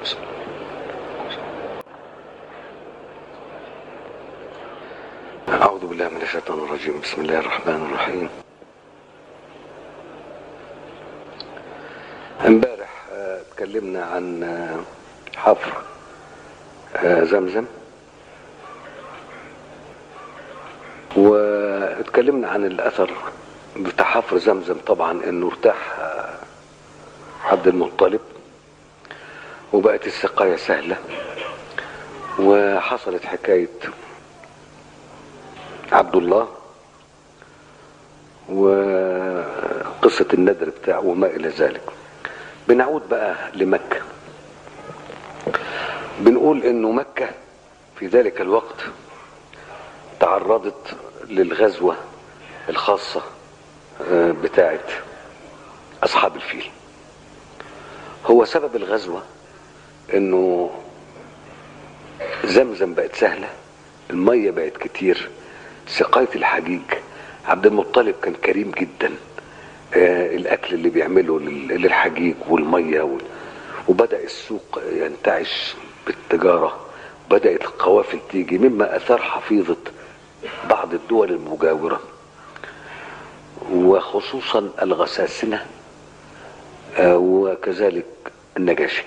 أعوذ بالله من الشيطان الرجيم بسم الله الرحمن الرحيم امبارح آه، اتكلمنا عن آه، حفر آه، زمزم واتكلمنا عن الاثر بتاع حفر زمزم طبعا انه ارتاح آه، عبد المطلب وبقت السقاية سهلة وحصلت حكاية عبد الله وقصة الندر بتاعه وما إلى ذلك بنعود بقى لمكة بنقول إنه مكة في ذلك الوقت تعرضت للغزوة الخاصة آه، بتاعت أصحاب الفيل هو سبب الغزوة إنه زمزم بقت سهلة المية بقت كتير سقاية الحجيج عبد المطلب كان كريم جدا آه الأكل اللي بيعمله لل- للحجيج والمية وال- وبدأ السوق ينتعش بالتجارة بدأت القوافل تيجي مما أثار حفيظة بعض الدول المجاورة وخصوصا الغساسنة آه وكذلك النجاشي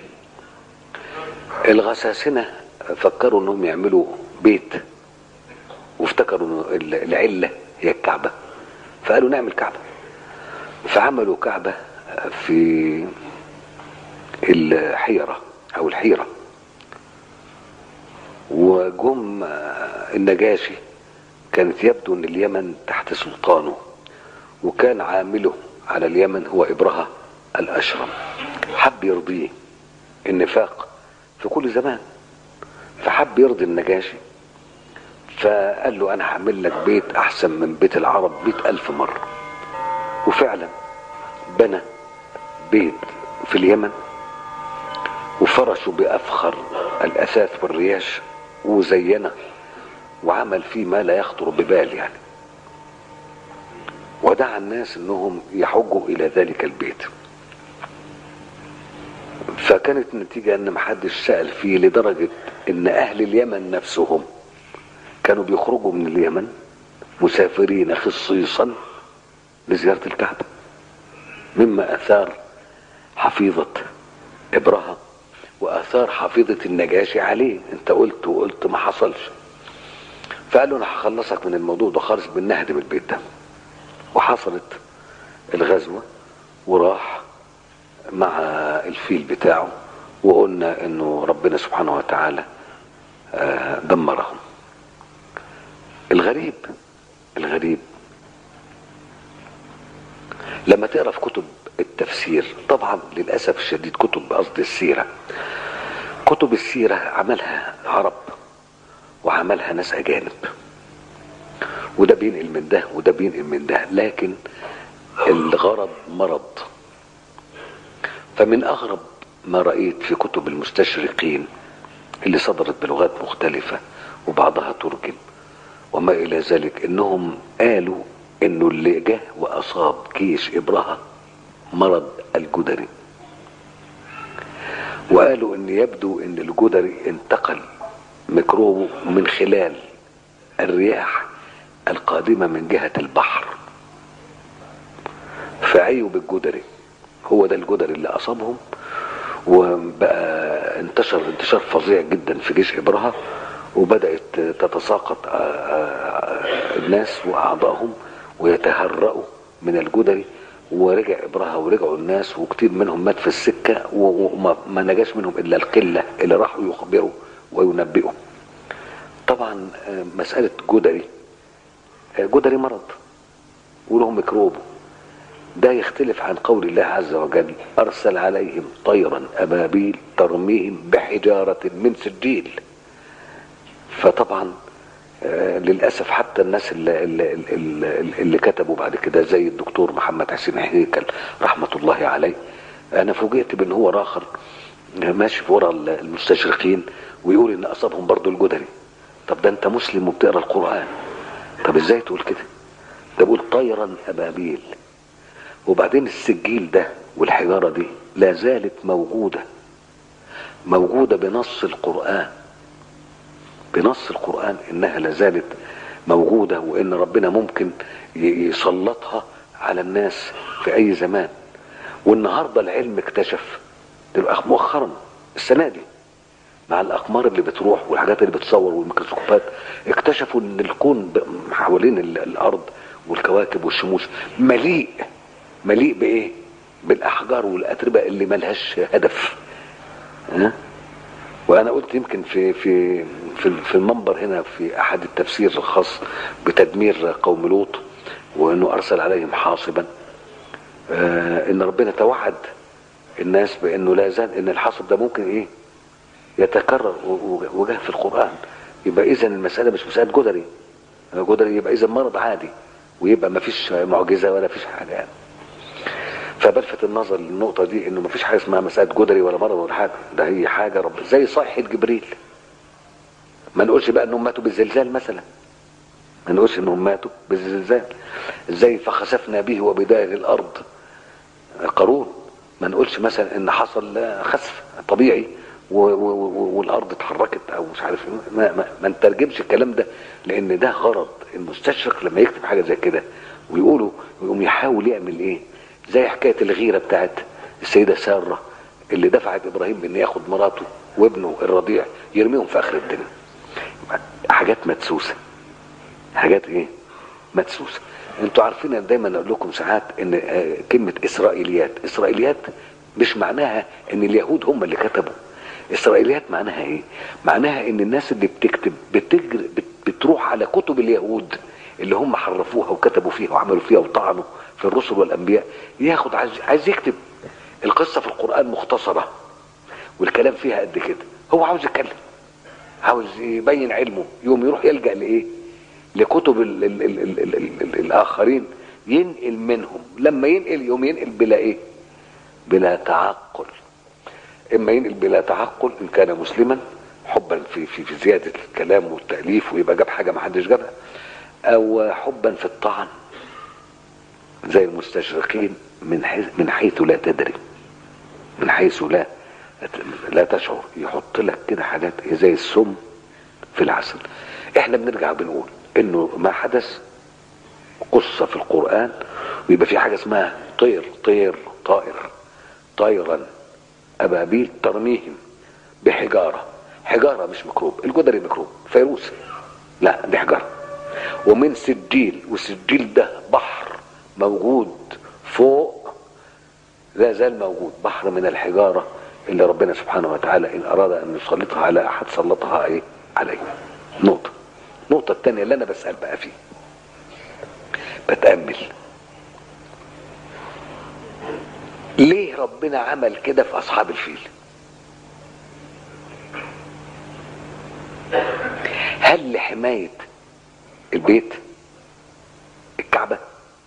الغساسنة فكروا انهم يعملوا بيت وافتكروا ان ال- العلة هي الكعبة فقالوا نعمل كعبة فعملوا كعبة في الحيرة او الحيرة وجم النجاشي كانت يبدو ان اليمن تحت سلطانه وكان عامله على اليمن هو ابرهة الاشرم حب يرضيه النفاق في كل زمان فحب يرضي النجاشي فقال له انا هعمل لك بيت احسن من بيت العرب مئة الف مرة وفعلا بنى بيت في اليمن وفرشوا بافخر الاثاث والرياش وزينه وعمل فيه ما لا يخطر ببال يعني ودعا الناس انهم يحجوا الى ذلك البيت فكانت النتيجة ان محدش سأل فيه لدرجة ان اهل اليمن نفسهم كانوا بيخرجوا من اليمن مسافرين خصيصا لزيارة الكعبة مما اثار حفيظة ابرهة واثار حفيظة النجاشي عليه انت قلت وقلت ما حصلش فقال له انا هخلصك من الموضوع ده خالص بنهدم البيت ده وحصلت الغزوة وراح مع الفيل بتاعه وقلنا انه ربنا سبحانه وتعالى آه، دمرهم الغريب الغريب لما تقرا في كتب التفسير طبعا للاسف الشديد كتب قصد السيره كتب السيره عملها عرب وعملها ناس اجانب وده بينقل من ده وده بينقل من ده لكن الغرض مرض فمن اغرب ما رايت في كتب المستشرقين اللي صدرت بلغات مختلفه وبعضها ترجم وما الى ذلك انهم قالوا انه اللي جه واصاب جيش ابرهه مرض الجدري وقالوا ان يبدو ان الجدري انتقل ميكروبه من خلال الرياح القادمه من جهه البحر فعيوا بالجدري هو ده الجدري اللي اصابهم وبقى انتشر انتشار فظيع جدا في جيش ابرهه وبدات تتساقط آه، آه، الناس واعضائهم ويتهرأوا من الجدري ورجع ابرهه ورجعوا الناس وكتير منهم مات في السكه و- وما ما نجاش منهم الا القله اللي راحوا يخبروا وينبئوا طبعا آه، مساله جدري آه، جدري مرض وله ميكروب ده يختلف عن قول الله عز وجل أرسل عليهم طيرا أبابيل ترميهم بحجارة من سجيل فطبعا آه، للأسف حتى الناس اللي, اللي, اللي, اللي كتبوا بعد كده زي الدكتور محمد حسين هيكل رحمة الله عليه أنا فوجئت بأن هو راخر ماشي في ورا المستشرقين ويقول إن أصابهم برضو الجدري طب ده أنت مسلم وبتقرأ القرآن طب إزاي تقول كده ده بيقول طيرا أبابيل وبعدين السجيل ده والحجارة دي لا زالت موجودة موجودة بنص القرآن بنص القرآن إنها لازالت موجودة وإن ربنا ممكن ي- يسلطها على الناس في أي زمان والنهاردة العلم اكتشف دلوقتي مؤخرا السنة دي مع الأقمار اللي بتروح والحاجات اللي بتصور والميكروسكوبات اكتشفوا إن الكون ب- حوالين ال- الأرض والكواكب والشموس مليء مليء بإيه؟ بالأحجار والأتربة اللي ملهاش هدف ها؟ وانا قلت يمكن في في في في المنبر هنا في احد التفسير الخاص بتدمير قوم لوط وانه ارسل عليهم حاصبا آه ان ربنا توعد الناس بانه لا يزال ان الحاصب ده ممكن ايه يتكرر و- و- وجاء في القران يبقى اذا المساله مش مساله جدري جدري يبقى اذا مرض عادي ويبقى ما فيش معجزه ولا فيش حاجه يعني فبلفت النظر للنقطة دي انه مفيش حاجة اسمها مسألة جدري ولا مرض ولا حاجة ده هي حاجة رب زي صيحة جبريل ما نقولش بقى انهم ماتوا بالزلزال مثلا ما نقولش انهم ماتوا بالزلزال زي فخسفنا به وبدائر الارض قارون ما نقولش مثلا ان حصل خسف طبيعي و- و- و- والارض اتحركت او مش عارف إيه. ما, ما, ما نترجمش الكلام ده لان ده غرض المستشرق لما يكتب حاجه زي كده ويقولوا ويقوم يحاول يعمل ايه زي حكايه الغيره بتاعت السيده ساره اللي دفعت ابراهيم بان ياخد مراته وابنه الرضيع يرميهم في اخر الدنيا حاجات مدسوسه حاجات ايه مدسوسه انتوا عارفين انا دايما اقول لكم ساعات ان آه، كلمه اسرائيليات اسرائيليات مش معناها ان اليهود هم اللي كتبوا اسرائيليات معناها ايه معناها ان الناس اللي بتكتب بتجر بت بتروح على كتب اليهود اللي هم حرفوها وكتبوا فيها وعملوا فيها وطعنوا في الرسل والانبياء ياخد عايز, عايز يكتب القصه في القران مختصره والكلام فيها قد كده هو عاوز يتكلم عاوز يبين علمه يوم يروح يلجأ لإيه لكتب ال ال ال ال ال ال ال الآخرين ينقل منهم لما ينقل يوم ينقل بلا إيه بلا تعقل إما ينقل بلا تعقل إن كان مسلما حبا في في في زيادة الكلام والتأليف ويبقى جاب حاجة ما حدش جابها أو حبا في الطعن زي المستشرقين من حيث من حيث لا تدري من حيث لا لا تشعر يحط لك كده حاجات إيه زي السم في العسل احنا بنرجع بنقول انه ما حدث قصة في القرآن ويبقى في حاجة اسمها طير طير طائر طيرا أبابيل ترميهم بحجارة حجارة مش ميكروب الجدري ميكروب فيروس لا دي حجارة ومن سجيل والسجيل ده بحر موجود فوق لا زال موجود بحر من الحجارة اللي ربنا سبحانه وتعالى إن أراد أن يسلطها على أحد سلطها إيه عليه نقطة النقطة الثانية اللي أنا بسأل بقى فيه بتأمل ليه ربنا عمل كده في أصحاب الفيل هل لحماية البيت الكعبة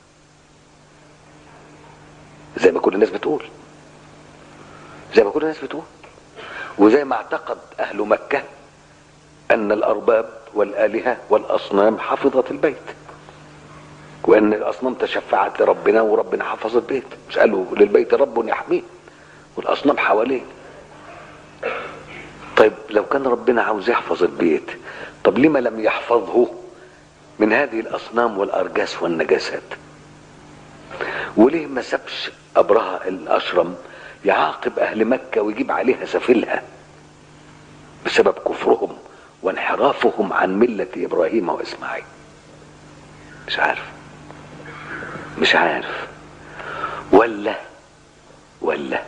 زي ما كل الناس بتقول زي ما كل الناس بتقول وزي ما اعتقد أهل مكة أن الأرباب والآلهة والأصنام حفظت البيت وأن الأصنام تشفعت لربنا وربنا حفظ البيت مش قالوا للبيت رب يحميه والأصنام حواليه طيب لو كان ربنا عاوز يحفظ البيت طب لما لم يحفظه من هذه الأصنام والأرجاس والنجاسات وليه ما سابش أبرهة الأشرم يعاقب أهل مكة ويجيب عليها سفلها بسبب كفرهم وانحرافهم عن ملة إبراهيم وإسماعيل مش عارف مش عارف ولا ولا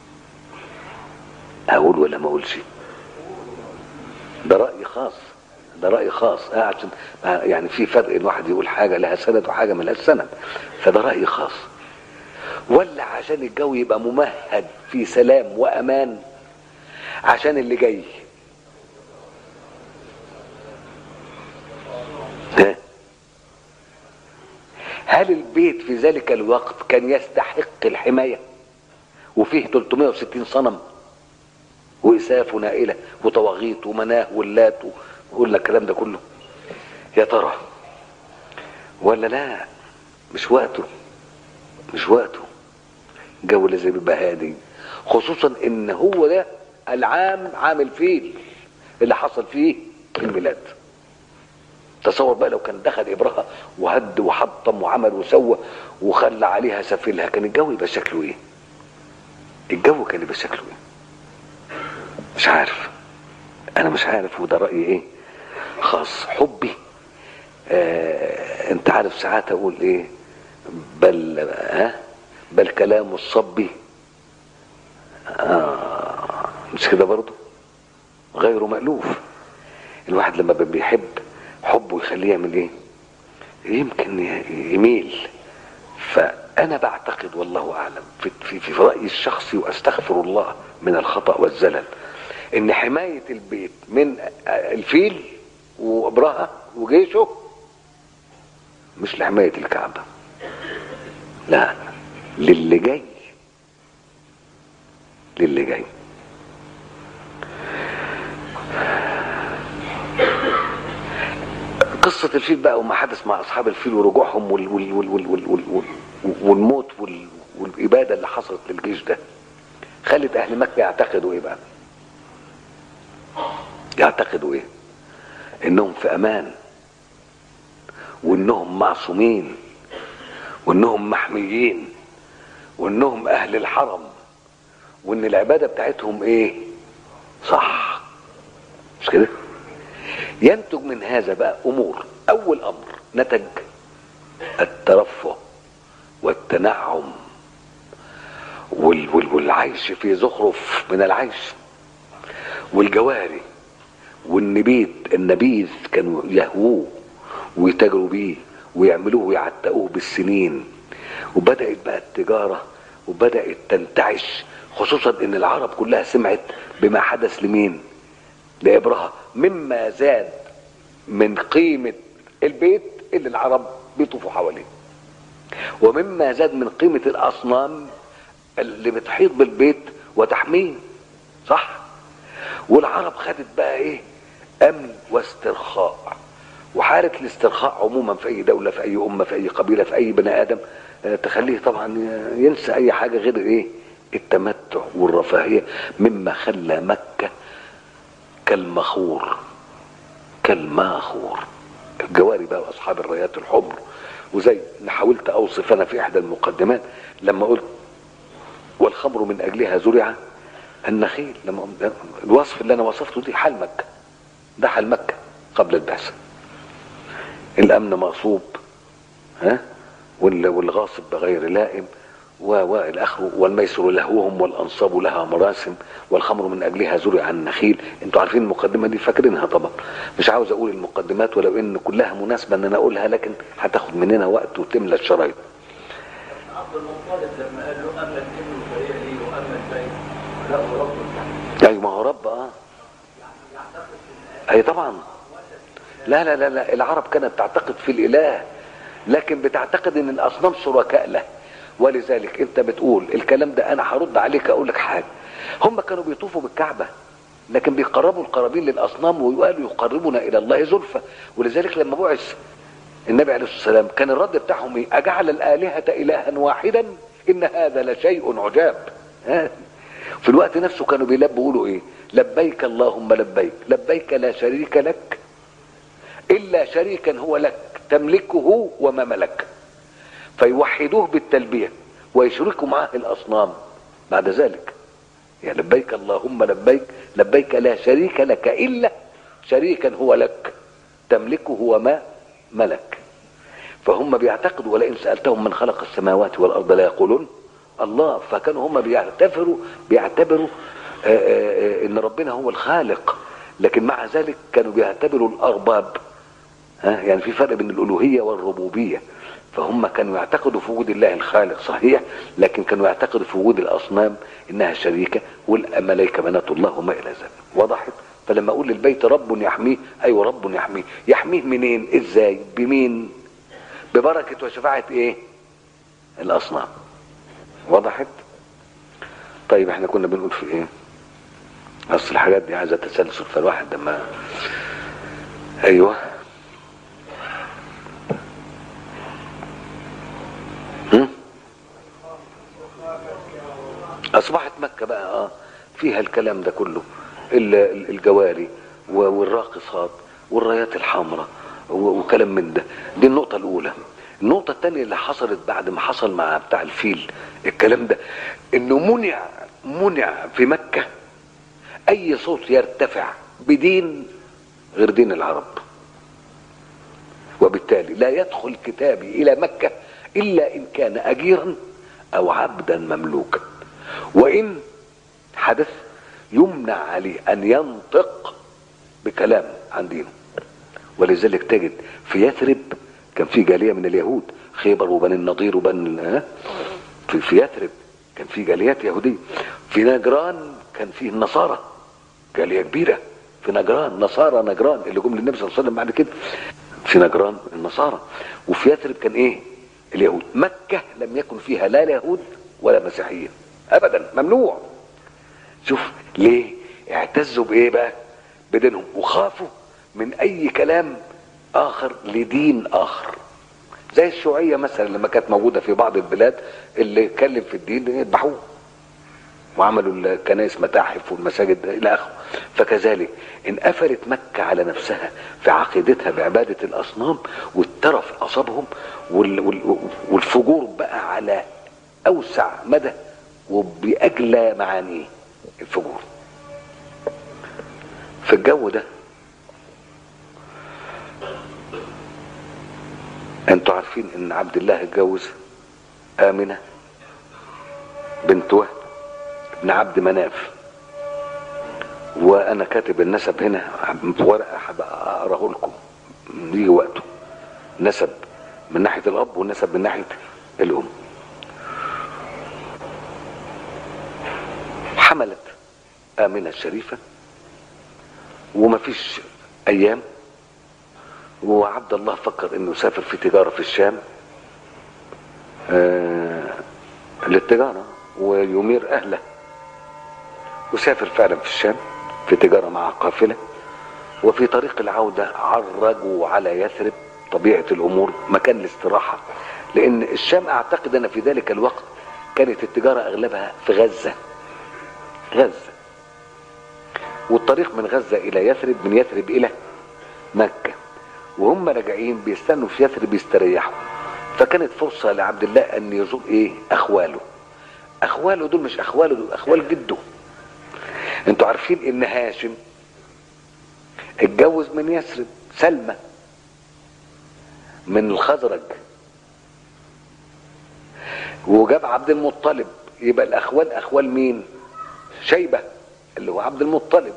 أقول ولا ما أقولش ده رأي خاص ده رأي خاص آه عشان آه يعني في فرق إن واحد يقول حاجة لها سند وحاجة ملهاش سند فده رأي خاص ولا عشان الجو يبقى ممهد في سلام وأمان عشان اللي جاي ها؟ هل البيت في ذلك الوقت كان يستحق الحماية وفيه 360 صنم وإساف ونائلة وطواغيت ومناه واللات وقلنا الكلام ده كله يا ترى ولا لا مش وقته مش وقته الجو لازم يبقى هادي خصوصا ان هو ده العام عام الفيل اللي حصل فيه الميلاد تصور بقى لو كان دخل ابرهه وهد وحطم وعمل وسوى وخلى عليها سفيلها كان الجو يبقى شكله ايه؟ الجو كان يبقى شكله ايه؟ مش عارف انا مش عارف وده رايي ايه خاص حبي آه انت عارف ساعات اقول ايه بل ها بل كلام الصبي آه مش كده برضه غير مألوف الواحد لما بيحب حبه يخليه يعمل ايه يمكن يميل فانا بعتقد والله اعلم في, في, في رايي الشخصي واستغفر الله من الخطا والزلل ان حمايه البيت من الفيل وابرهه وجيشه مش لحمايه الكعبه لا للي جاي للي جاي قصة الفيل بقى وما حدث مع أصحاب الفيل ورجوعهم وال وال وال وال وال وال وال والموت وال والإبادة اللي حصلت للجيش ده خلت أهل مكة يعتقدوا إيه بقى؟ يعتقدوا إيه؟ إنهم في أمان وإنهم معصومين وإنهم محميين وإنهم أهل الحرم وإن العبادة بتاعتهم إيه؟ صح مش كده؟ ينتج من هذا بقى امور اول امر نتج الترفه والتنعم وال وال والعيش في زخرف من العيش والجواري والنبيذ النبيذ كانوا يهووه ويتاجروا بيه ويعملوه ويعتقوه بالسنين وبدات بقى التجاره وبدات تنتعش خصوصا ان العرب كلها سمعت بما حدث لمين لابرهه مما زاد من قيمه البيت اللي العرب بيطوفوا حواليه ومما زاد من قيمه الاصنام اللي بتحيط بالبيت وتحميه صح والعرب خدت بقى ايه امن واسترخاء وحالة الاسترخاء عموما في اي دولة في اي امة في اي قبيلة في اي بني ادم تخليه طبعا ينسى اي حاجة غير ايه التمتع والرفاهية مما خلى مكة كالمخور كالماخور الجواري بقى واصحاب الرايات الحمر وزي اللي حاولت اوصف انا في احدى المقدمات لما قلت والخمر من اجلها زرع النخيل لما الوصف اللي انا وصفته دي حال مكه ده حال مكه قبل البعثه الامن مغصوب ها والغاصب بغير لائم والاخر والميسر لهوهم والانصاب لها مراسم والخمر من اجلها زرع النخيل انتوا عارفين المقدمه دي فاكرينها طبعا مش عاوز اقول المقدمات ولو ان كلها مناسبه ان انا اقولها لكن هتاخد مننا وقت وتملى الشرايط عبد المطلب لما قال له اما الابن فهي لي واما البيت له رب ايوه ما هو رب اه اي طبعا لا لا لا لا العرب كانت تعتقد في الاله لكن بتعتقد ان الاصنام شركاء له ولذلك انت بتقول الكلام ده انا هرد عليك اقول لك حاجه هم كانوا بيطوفوا بالكعبه لكن بيقربوا القرابين للاصنام ويقالوا يقربنا الى الله زلفى ولذلك لما بعث النبي عليه الصلاه والسلام كان الرد بتاعهم ايه؟ اجعل الالهه الها واحدا ان هذا لشيء عجاب ها؟ في الوقت نفسه كانوا بيلبوا يقولوا ايه؟ لبيك اللهم لبيك لبيك لا شريك لك الا شريكا هو لك تملكه وما ملك فيوحدوه بالتلبيه ويشركوا معه الاصنام بعد ذلك يا لبيك اللهم لبيك لبيك لا شريك لك الا شريكا هو لك تملكه وما ملك فهم بيعتقدوا ولئن سالتهم من خلق السماوات والارض لا يقولون الله فكانوا هم بيعتبروا بيعتبروا آآ آآ ان ربنا هو الخالق لكن مع ذلك كانوا بيعتبروا الارباب ها يعني في فرق بين الالوهيه والربوبيه فهم كانوا يعتقدوا في وجود الله الخالق صحيح لكن كانوا يعتقدوا في وجود الاصنام انها شريكه والملائكه بنات الله وما الى ذلك وضحت فلما اقول للبيت رب يحميه ايوه رب يحميه يحميه منين ازاي بمين ببركه وشفاعه ايه الاصنام وضحت طيب احنا كنا بنقول في ايه اصل الحاجات دي عايزه تسلسل فالواحد لما ايوه هم؟ اصبحت مكه بقى اه فيها الكلام ده كله ال- ال- الجواري و- والراقصات والرايات الحمراء و- وكلام من ده دي النقطة الأولى النقطة الثانية اللي حصلت بعد ما حصل مع بتاع الفيل الكلام ده انه منع منع في مكة اي صوت يرتفع بدين غير دين العرب وبالتالي لا يدخل كتابي الى مكة الا ان كان اجيرا او عبدا مملوكا وان حدث يمنع عليه ان ينطق بكلام عن دينه ولذلك تجد في يثرب كان في جاليه من اليهود خيبر وبني النضير وبني ها؟ في في يثرب كان في جاليات يهوديه في نجران كان فيه النصارى جاليه كبيره في نجران نصارى نجران اللي جم للنبي صلى الله عليه وسلم بعد كده في نجران النصارى وفي يثرب كان ايه اليهود مكه لم يكن فيها لا يهود ولا مسيحيين ابدا ممنوع شوف ليه اعتزوا بايه بقى بدينهم وخافوا من اي كلام اخر لدين اخر زي الشيوعيه مثلا لما كانت موجوده في بعض البلاد اللي اتكلم في الدين يذبحوه وعملوا الكنائس متاحف والمساجد الى اخره فكذلك ان قفلت مكه على نفسها في عقيدتها بعباده الاصنام والترف اصابهم وال- وال- والفجور بقى على اوسع مدى وباجلى معانيه الفجور في الجو ده انتوا عارفين ان عبد الله اتجوز امنه بنت وهب ابن عبد مناف وانا كاتب النسب هنا في ورقه هبقى اقراه لكم يجي وقته نسب من ناحيه الاب والنسب من ناحيه الام حملت امنه الشريفه ومفيش ايام وعبد الله فكر انه يسافر في تجاره في الشام آه للتجاره ويمير اهله وسافر فعلا في الشام في تجاره مع قافله وفي طريق العوده عرجوا على يثرب طبيعه الامور مكان الاستراحه لان الشام اعتقد ان في ذلك الوقت كانت التجاره اغلبها في غزه غزه والطريق من غزه الى يثرب من يثرب الى مكه وهم راجعين بيستنوا في يثرب يستريحوا فكانت فرصه لعبد الله ان يزور ايه اخواله اخواله دول مش اخواله دول اخوال جده انتوا عارفين ان هاشم اتجوز من يثرب سلمى من الخزرج وجاب عبد المطلب يبقى الاخوال اخوال مين شيبه اللي هو عبد المطلب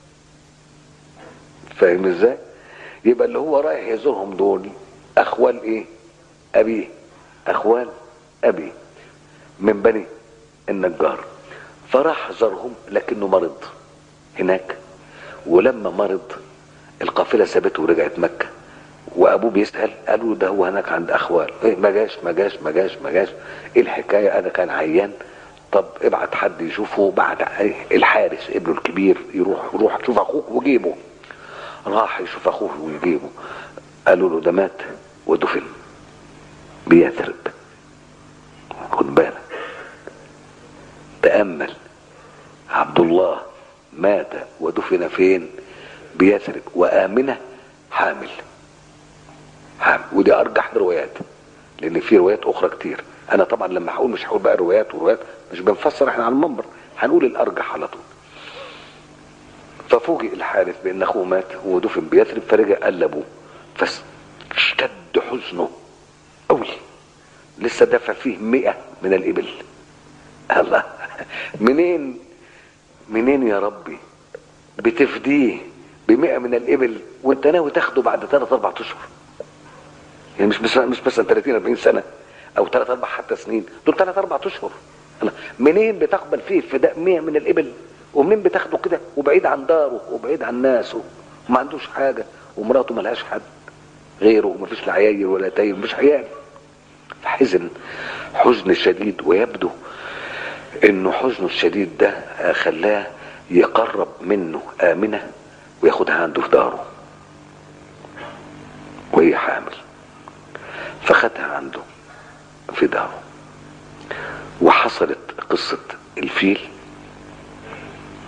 فاهم ازاي يبقى اللي هو رايح يزورهم دول اخوال ايه ابيه اخوال ابيه من بني النجار فراح زارهم لكنه مرض هناك ولما مرض القافله سابته ورجعت مكه وابوه بيسال قالوا ده هو هناك عند اخوال إيه ما جاش ما جاش ما جاش ما جاش ايه الحكايه انا كان عيان طب ابعت حد يشوفه بعد إيه؟ الحارس ابنه الكبير يروح روح شوف اخوك وجيبه راح يشوف اخوه ويجيبه قالوا له ده مات ودفن بيثرب خد بالك تأمل عبد الله مات ودفن فين بيثرب وآمنة حامل حامل ودي أرجح الروايات لأن في روايات أخرى كتير أنا طبعا لما هقول مش هقول بقى روايات وروايات مش بنفسر احنا على المنبر هنقول الأرجح على طول ففوجئ الحارث بأن أخوه مات ودفن بيثرب فرجع قال لأبوه فاشتد حزنه قوي لسه دافع فيه مئة من الإبل الله منين منين يا ربي بتفديه بمئة من الإبل وانت ناوي تاخده بعد ثلاث أربع أشهر يعني مش مثلا مش مثلا 30 40 سنة أو ثلاث أربع حتى سنين دول ثلاث أربع أشهر الله. منين بتقبل فيه فداء 100 من الإبل ومنين بتاخده كده وبعيد عن داره وبعيد عن ناسه وما عندوش حاجة ومراته ملهاش حد غيره ومفيش لا عيال ولا تايب مش عيال حزن حزن شديد ويبدو انه حزنه الشديد ده خلاه يقرب منه آمنة وياخدها عنده في داره وهي حامل فخدها عنده في داره وحصلت قصة الفيل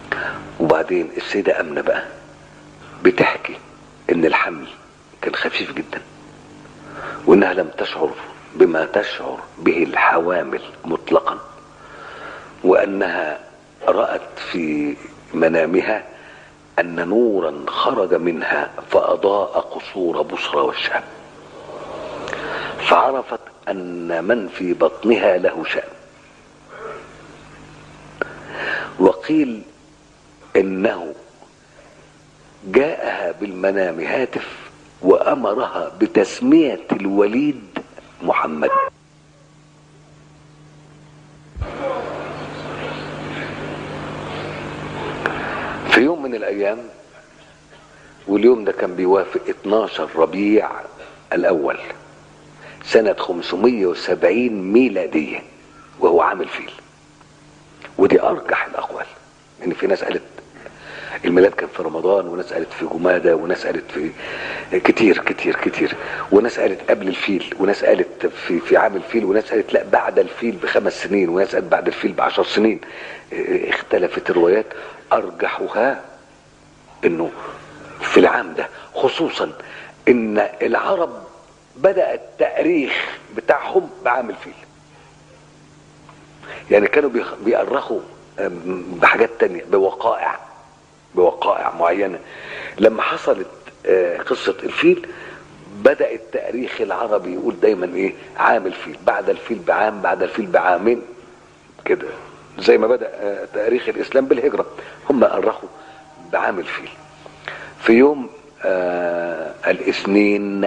وبعدين السيدة أمنة بقى بتحكي إن الحمل كان خفيف جدا وإنها لم تشعر بما تشعر به الحوامل مطلقا وأنها رأت في منامها أن نورا خرج منها فأضاء قصور بصرى والشام فعرفت أن من في بطنها له شأن وقيل إنه جاءها بالمنام هاتف وأمرها بتسمية الوليد محمد في يوم من الأيام واليوم ده كان بيوافق 12 ربيع الأول سنة 570 ميلادية وهو عامل فيل ودي أرجح الأقوال إن في ناس قالت الميلاد كان في رمضان وناس قالت في جمادة وناس قالت في كتير كتير كتير وناس قالت قبل الفيل وناس قالت في في عام الفيل وناس قالت لا بعد الفيل بخمس سنين وناس قالت بعد الفيل بعشر سنين اختلفت الروايات أرجحها إنه في العام ده خصوصا إن العرب بدأ التاريخ بتاعهم بعام الفيل يعني كانوا بيخ- بيأرخوا أم، بحاجات تانية بوقائع بوقائع معينة لما حصلت آه، قصة الفيل بدأ التاريخ العربي يقول دايما ايه عام الفيل بعد الفيل بعام بعد الفيل بعامين كده زي ما بدأ آه، تاريخ الإسلام بالهجرة هم أرخوا بعام الفيل في يوم آه الاثنين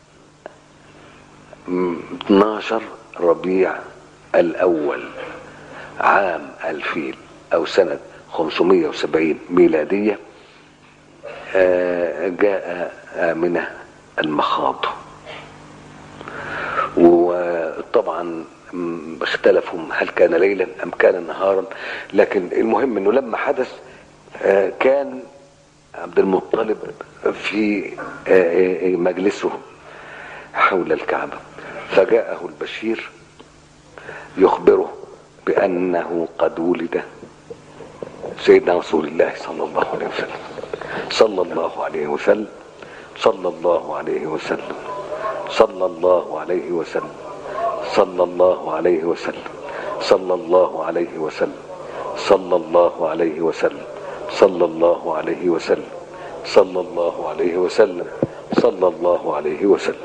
م- 12 ربيع الأول عام الفيل أو سنة 570 ميلادية آه، جاء آمنة المخاض وطبعا م- اختلفوا هل كان ليلا أم كان نهارا لكن المهم أنه لما حدث آه، كان عبد المطلب في آه، آه، مجلسه حول الكعبة فجاءه البشير يخبره بأنه قد ولد سيدنا رسول الله صلى الله عليه وسلم صلى الله عليه وسلم صلى الله عليه وسلم صلى الله عليه وسلم صلى الله عليه وسلم صلى الله عليه وسلم صلى الله عليه وسلم صلى الله عليه وسلم صلى الله عليه وسلم صلى الله عليه وسلم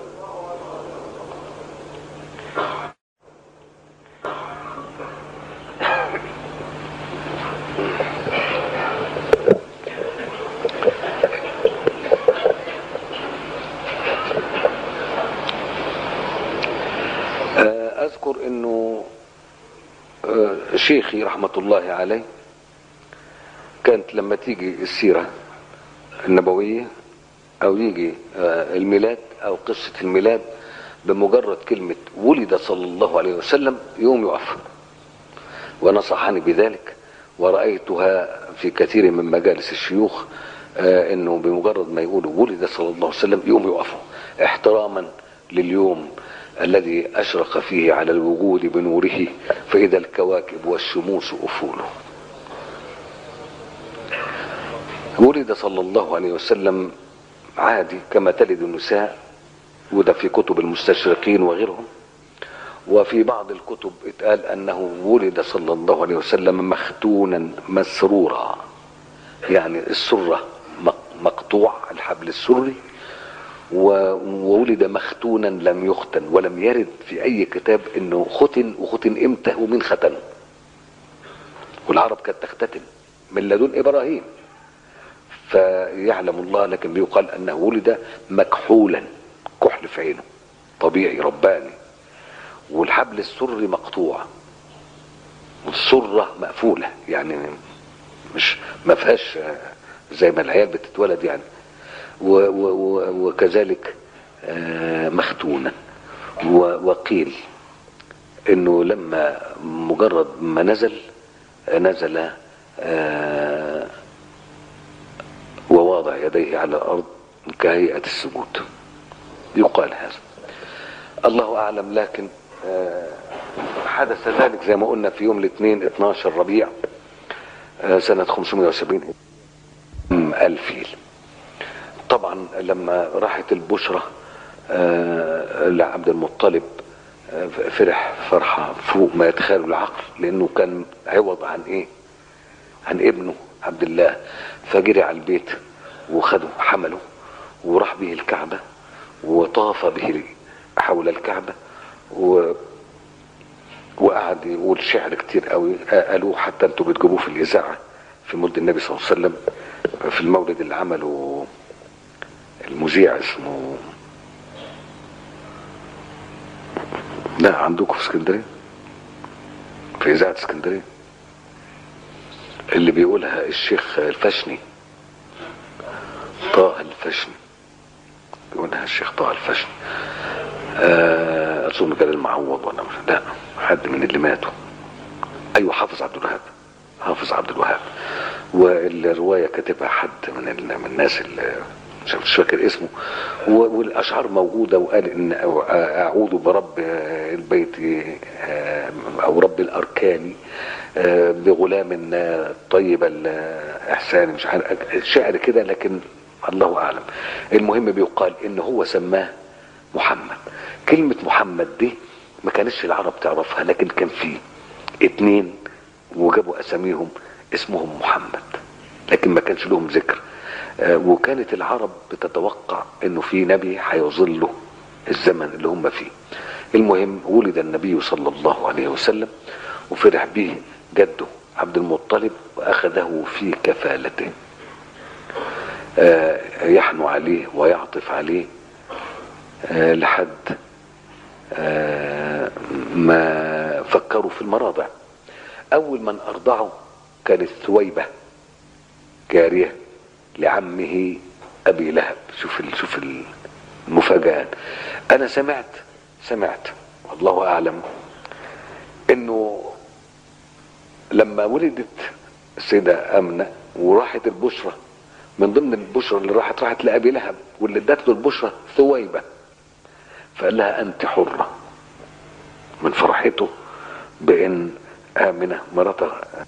آه، اذكر انه آه، شيخي رحمة الله عليه كانت لما تيجي السيرة النبوية او يجي آه، الميلاد او قصة الميلاد بمجرد كلمة ولد صلى الله عليه وسلم يوم يقف ونصحني بذلك ورأيتها في كثير من مجالس الشيوخ آه، انه بمجرد ما يقولوا ولد صلى الله عليه وسلم يوم يقفوا احتراما لليوم الذي اشرق فيه على الوجود بنوره فاذا الكواكب والشموس افوله ولد صلى الله عليه وسلم عادي كما تلد النساء وده في كتب المستشرقين وغيرهم وفي بعض الكتب اتقال انه ولد صلى الله عليه وسلم مختونا مسرورا يعني السرة مق- مقطوع الحبل السري و- وولد مختونا لم يختن ولم يرد في اي كتاب انه ختن وختن امتى ومين ختنه والعرب كانت تختتن من لدن ابراهيم فيعلم الله لكن بيقال انه ولد مكحولا كحل في عينه طبيعي رباني والحبل السري مقطوع والسرة مقفولة يعني مش ما فيهاش آه، زي ما العيال بتتولد يعني و و و وكذلك آه، مختونة و- وقيل انه لما مجرد ما نزل آه، نزل آه، وواضع يديه على الارض كهيئة السجود يقال هذا الله اعلم لكن آه، حدث ذلك زي ما قلنا في يوم الاثنين 12 ربيع آه، سنة 570 أم الفيل طبعا لما راحت البشرة آه، لعبد المطلب آه، فرح فرحة فوق ما يتخيل العقل لأنه كان عوض عن إيه عن ابنه عبد الله فجري على البيت وخده حمله وراح به الكعبة وطاف به حول الكعبة و وقعد يقول شعر كتير قوي قالوه حتى انتوا بتجيبوه في الاذاعه في مولد النبي صلى الله عليه وسلم في المولد اللي عمله المذيع اسمه لا عندكم في اسكندريه في اذاعه اسكندريه اللي بيقولها الشيخ الفشني طه الفشني بيقولها الشيخ طه الفشني آه، اظن كان المعوض ولا مش لا حد من اللي ماتوا ايوه حافظ عبد الوهاب حافظ عبد الوهاب والروايه كاتبها حد من ال- من الناس اللي مش مش فاكر اسمه و- والاشعار موجوده وقال ان أو- اعوذ برب البيت آه، او رب الاركان آه، بغلام آه، طيب الاحسان مش عارف شعر كده لكن الله اعلم المهم بيقال ان هو سماه محمد كلمة محمد دي ما كانتش العرب تعرفها لكن كان في اتنين وجابوا اساميهم اسمهم محمد لكن ما كانش لهم ذكر آه، وكانت العرب بتتوقع انه في نبي هيظله الزمن اللي هم فيه المهم ولد النبي صلى الله عليه وسلم وفرح به جده عبد المطلب واخذه في كفالته آه، يحنو عليه ويعطف عليه آه، لحد آه، ما فكروا في المراضع اول من ارضعه كانت ثويبه جاريه لعمه ابي لهب شوف ال- شوف المفاجات انا سمعت سمعت والله اعلم انه لما ولدت السيده امنه وراحت البشرى من ضمن البشرى اللي راحت راحت لابي لهب واللي ادت له البشرى ثويبه فقال لها انت حره من فرحته بان امنه مرات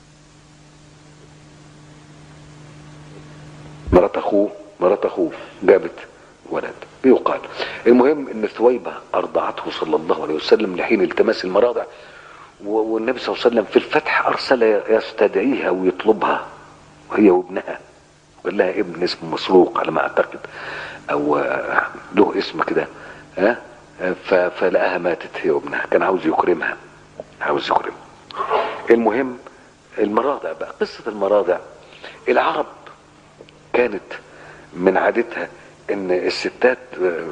مرات اخوه مرات اخوه جابت ولد بيقال المهم ان ثويبه ارضعته صلى الله عليه وسلم لحين التماس المراضع و- والنبي صلى الله عليه وسلم في الفتح ارسل يستدعيها ويطلبها وهي وابنها قال لها ابن اسمه مسروق على ما اعتقد او آه، له اسم كده ها ف- فلقاها ماتت هي وابنها كان عاوز يكرمها عاوز يكرمها المهم المراضع بقى قصة المراضع العرب كانت من عادتها ان الستات آه،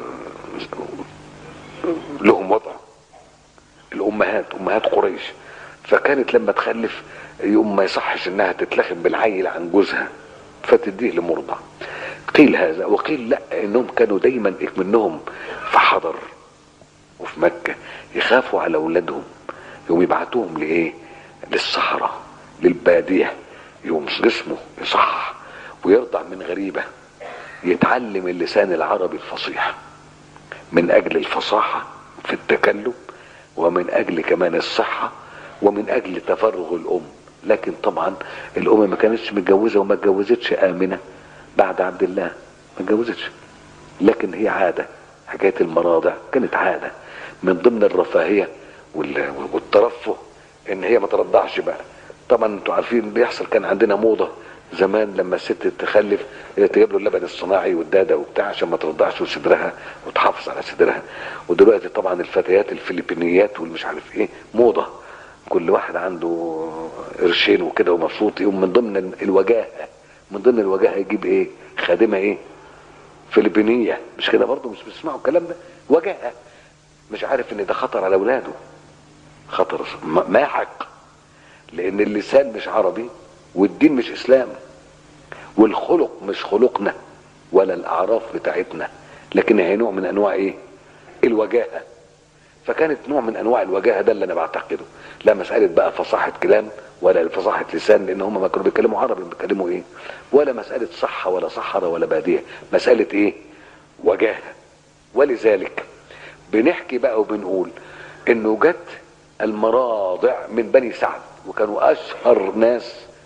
لهم وضع الامهات امهات قريش فكانت لما تخلف يوم ما يصحش انها تتلخم بالعيل عن جوزها فتديه لمرضع قيل هذا وقيل لا انهم كانوا دايما منهم في حضر وفي مكة يخافوا على اولادهم يوم يبعتوهم لايه للصحراء للبادية يوم جسمه يصح ويرضع من غريبة يتعلم اللسان العربي الفصيح من اجل الفصاحة في التكلم ومن اجل كمان الصحة ومن اجل تفرغ الام لكن طبعا الام ما كانتش متجوزة وما اتجوزتش امنة بعد عبد الله ما اتجوزتش لكن هي عادة حكاية المراضع كانت عادة من ضمن الرفاهية وال- والترفه ان هي ما ترضعش بقى طبعا انتوا عارفين بيحصل كان عندنا موضة زمان لما الست تخلف تجيب له اللبن الصناعي والداده وبتاع عشان ما ترضعش صدرها وتحافظ على صدرها ودلوقتي طبعا الفتيات الفلبينيات والمش عارف ايه موضه كل واحد عنده قرشين وكده ومبسوط يقوم من ضمن الوجاهه من ضمن الوجاهه يجيب ايه خادمه ايه فلبينيه مش كده برضه مش بتسمعوا الكلام ده وجاهه مش عارف ان ده خطر على اولاده خطر ما ما حق لان اللسان مش عربي والدين مش اسلام والخلق مش خلقنا ولا الاعراف بتاعتنا لكن هي نوع من انواع ايه الوجاهه فكانت نوع من انواع الوجاهه ده اللي انا بعتقده لا مساله بقى فصاحه كلام ولا فصاحه لسان لان هم ما كانوا بيتكلموا عربي بيتكلموا ايه ولا مساله صحه ولا صحراء ولا باديه مساله ايه وجاهه ولذلك بنحكي بقى وبنقول انه جت المراضع من بني سعد وكانوا اشهر ناس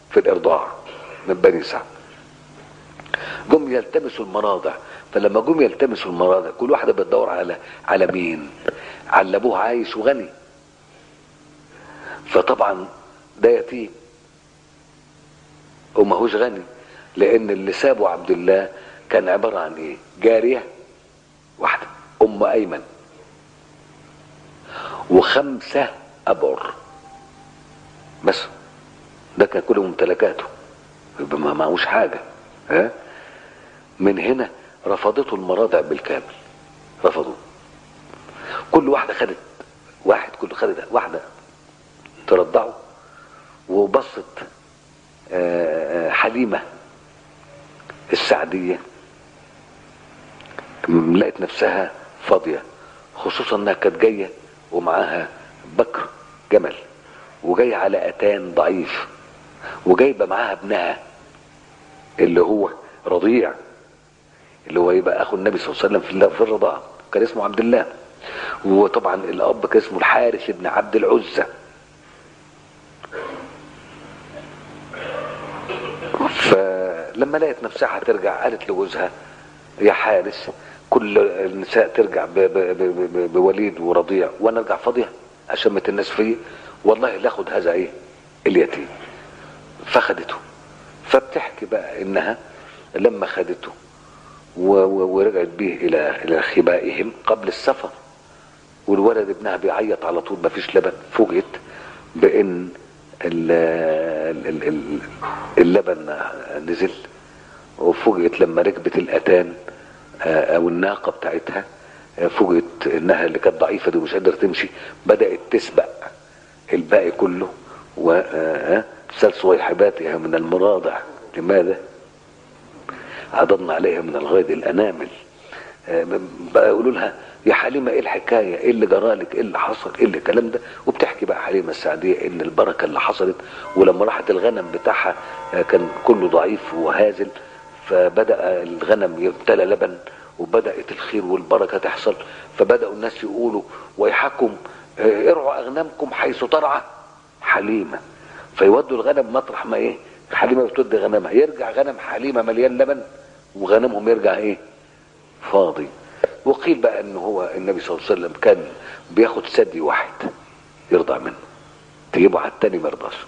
في الارضاع من بني سعد جم يلتمسوا المراضع فلما جم يلتمسوا المراضع كل واحده بتدور على على مين على اللي ابوه عايش وغني فطبعا ده يتيم وماهوش غني لان اللي سابه عبد الله كان عباره عن ايه جاريه واحده ام ايمن وخمسه ابر بس ده كان كل ممتلكاته يبقى ما معهوش حاجه ها من هنا رفضته المراضع بالكامل رفضوه كل واحده خدت واحد كل خدت واحده ترضعه وبصت آه، آه، حليمه السعديه م- لقت نفسها فاضيه خصوصا انها كانت جايه ومعاها بكر جمل وجايه على اتان ضعيف وجايبه معاها ابنها اللي هو رضيع اللي هو يبقى اخو النبي صلى الله عليه وسلم في الله- في الرضاعه كان اسمه عبد الله وطبعا الاب كان اسمه الحارث بن عبد العزى فلما لقت نفسها هترجع قالت لجوزها يا حارس كل النساء ترجع ب- ب- ب- ب- بوليد ورضيع وانا ارجع فاضيه اشمت الناس فيه والله لاخد هذا ايه اليتيم فخدته فبتحكي بقى انها لما خدته و- و- ورجعت به الى الى خبائهم قبل السفر والولد ابنها بيعيط على طول مفيش لبن فوجئت بان ال- ال- ال- ال- اللبن نزل وفوجئت لما ركبت الاتان آه، او الناقه بتاعتها آه، فوجئت انها اللي كانت ضعيفه دي ومش قادره تمشي بدات تسبق الباقي كله وسال صويحباتها من المراضع لماذا؟ عضضنا عليها من الغيظ الانامل آه، بقى يقولوا لها يا حليمه ايه الحكايه؟ ايه اللي جرالك؟ ايه اللي حصل؟ ايه اللي الكلام ده؟ وبتحكي بقى حليمه السعديه ان البركه اللي حصلت ولما راحت الغنم بتاعها آه، كان كله ضعيف وهازل فبدا الغنم يمتلى لبن وبدات الخير والبركه تحصل فبداوا الناس يقولوا ويحكم آه، ارعوا اغنامكم حيث ترعى حليمه فيودوا الغنم مطرح ما ايه حليمه بتودي غنمها يرجع غنم حليمه مليان لبن وغنمهم يرجع ايه فاضي وقيل بقى ان هو النبي صلى الله عليه وسلم كان بياخد ثدي واحد يرضع منه تجيبه على التاني ما يرضاش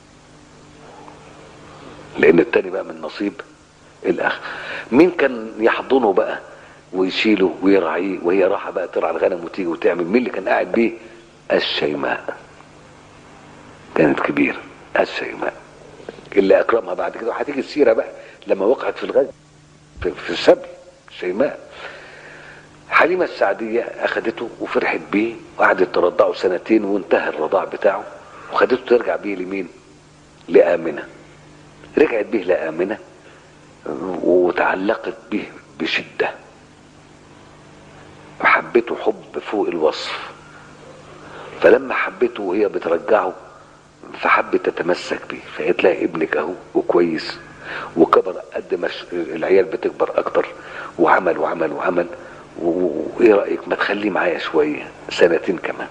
لان التاني بقى من نصيب الاخ مين كان يحضنه بقى ويشيله ويرعيه وهي راحه بقى ترعى الغنم وتيجي وتعمل مين اللي كان قاعد بيه الشيماء كانت كبيره الشيماء اللي اكرمها بعد كده وهتيجي السيره بقى لما وقعت في الغزو في, في السبي شيماء حليمة السعدية أخدته وفرحت بيه وقعدت ترضعه سنتين وانتهى الرضاع بتاعه وخدته ترجع بيه لمين؟ لآمنة رجعت بيه لآمنة وتعلقت به بشدة وحبته حب فوق الوصف فلما حبته وهي بترجعه فحبت تتمسك بيه فقالت لها ابنك اهو وكويس وكبر قد ما ش- العيال بتكبر اكتر وعمل وعمل وعمل و- وايه رايك ما تخليه معايا شويه سنتين كمان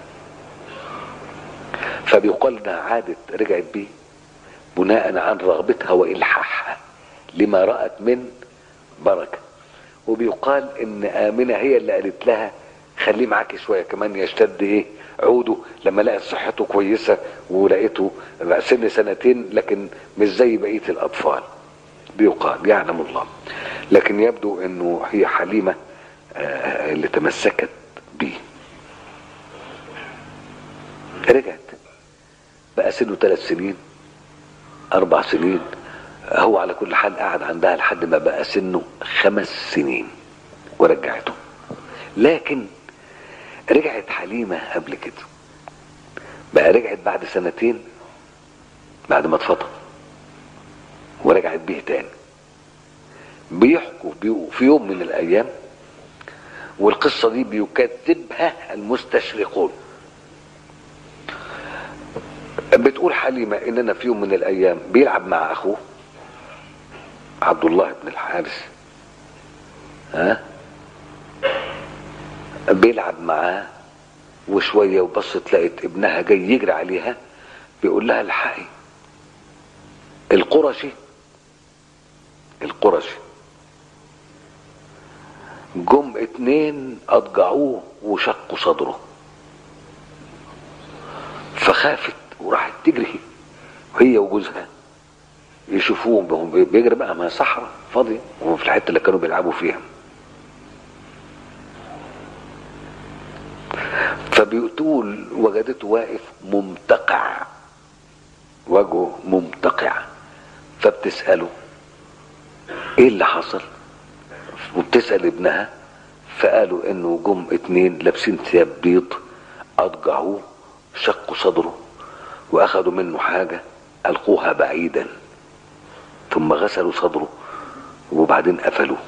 فبيقال انها عادت رجعت بيه بناء عن رغبتها والحاحها لما رات من بركه وبيقال ان امنه هي اللي قالت لها خليه معاكي شويه كمان يشتد ايه عوده لما لقت صحته كويسه ولقيته بقى سن سنتين لكن مش زي بقيه الاطفال بيقال يعلم الله لكن يبدو انه هي حليمه آه، اللي تمسكت بيه رجعت بقى سنه ثلاث سنين اربع سنين هو على كل حال قعد عندها لحد ما بقى سنه خمس سنين ورجعته لكن رجعت حليمة قبل كده بقى رجعت بعد سنتين بعد ما اتفطر ورجعت بيه تاني بيحكوا بيقوا في يوم من الايام والقصة دي بيكذبها المستشرقون بتقول حليمة اننا في يوم من الايام بيلعب مع اخوه عبد الله بن الحارث ها بيلعب معاه وشوية وبصت لقيت ابنها جاي يجري عليها بيقول لها الحقي القرشي القرشي جم اتنين اضجعوه وشقوا صدره فخافت وراحت تجري هي وجوزها يشوفوهم وهم بيجري بقى ما صحراء فاضية وهم في الحتة اللي كانوا بيلعبوا فيها فبتقول وجدته واقف ممتقع وجهه ممتقع فبتسأله ايه اللي حصل وبتسأل ابنها فقالوا انه جم اتنين لابسين ثياب بيض اضجعوه شقوا صدره واخدوا منه حاجة القوها بعيدا ثم غسلوا صدره وبعدين قفلوه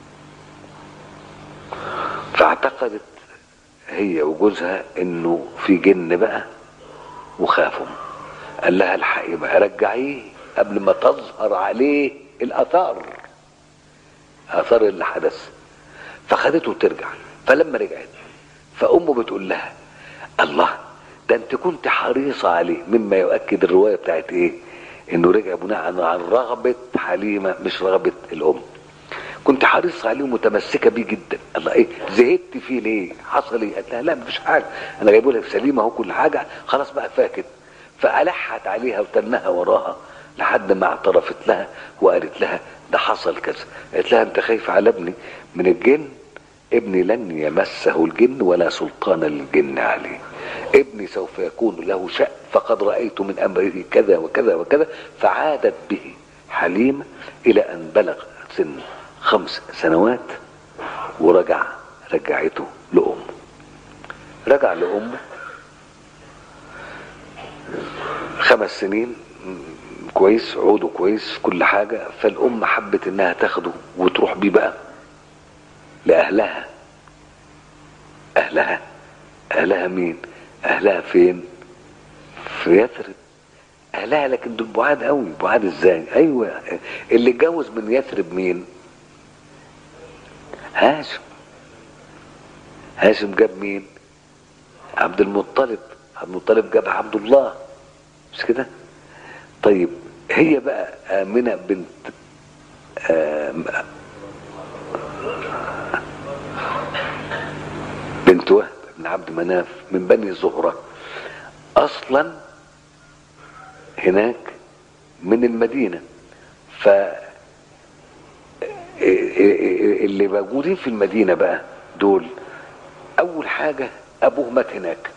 فاعتقدت هي وجوزها انه في جن بقى وخافوا قال لها الحقي بقى رجعيه قبل ما تظهر عليه الاثار اثار اللي حدث فخدته ترجع فلما رجعت فامه بتقول لها الله ده انت كنت حريصة عليه مما يؤكد الرواية بتاعت ايه انه رجع بناء عن رغبة حليمة مش رغبة الام كنت حريصة عليه ومتمسكة بيه جدا الله ايه زهدت فيه ليه حصل ايه قالت لها لا مفيش حاجة انا جايبه لك سليمة اهو كل حاجة خلاص بقى فاكت فألحت عليها وتنها وراها لحد ما اعترفت لها وقالت لها ده حصل كذا قالت لها انت خايف على ابني من الجن ابني لن يمسه الجن ولا سلطان للجن عليه ابني سوف يكون له شأن فقد رأيت من أمره كذا وكذا وكذا فعادت به حليمة إلى أن بلغ سن خمس سنوات ورجع رجعته لأمه رجع لأمه خمس سنين كويس عوده كويس كل حاجة فالأم حبت إنها تاخده وتروح بيه بقى لأهلها أهلها أهلها مين أهلها فين في يثرب أهلها لكن دول بعاد قوي بعاد إزاي أيوة اللي اتجوز من يثرب مين هاشم هاشم جاب مين عبد المطلب عبد المطلب جاب عبد الله مش كده طيب هي بقى آمنة بنت آم بنت وهب بن عبد مناف من بني زهرة أصلا هناك من المدينة ف اللي موجودين في المدينة بقى دول أول حاجة أبوه مات هناك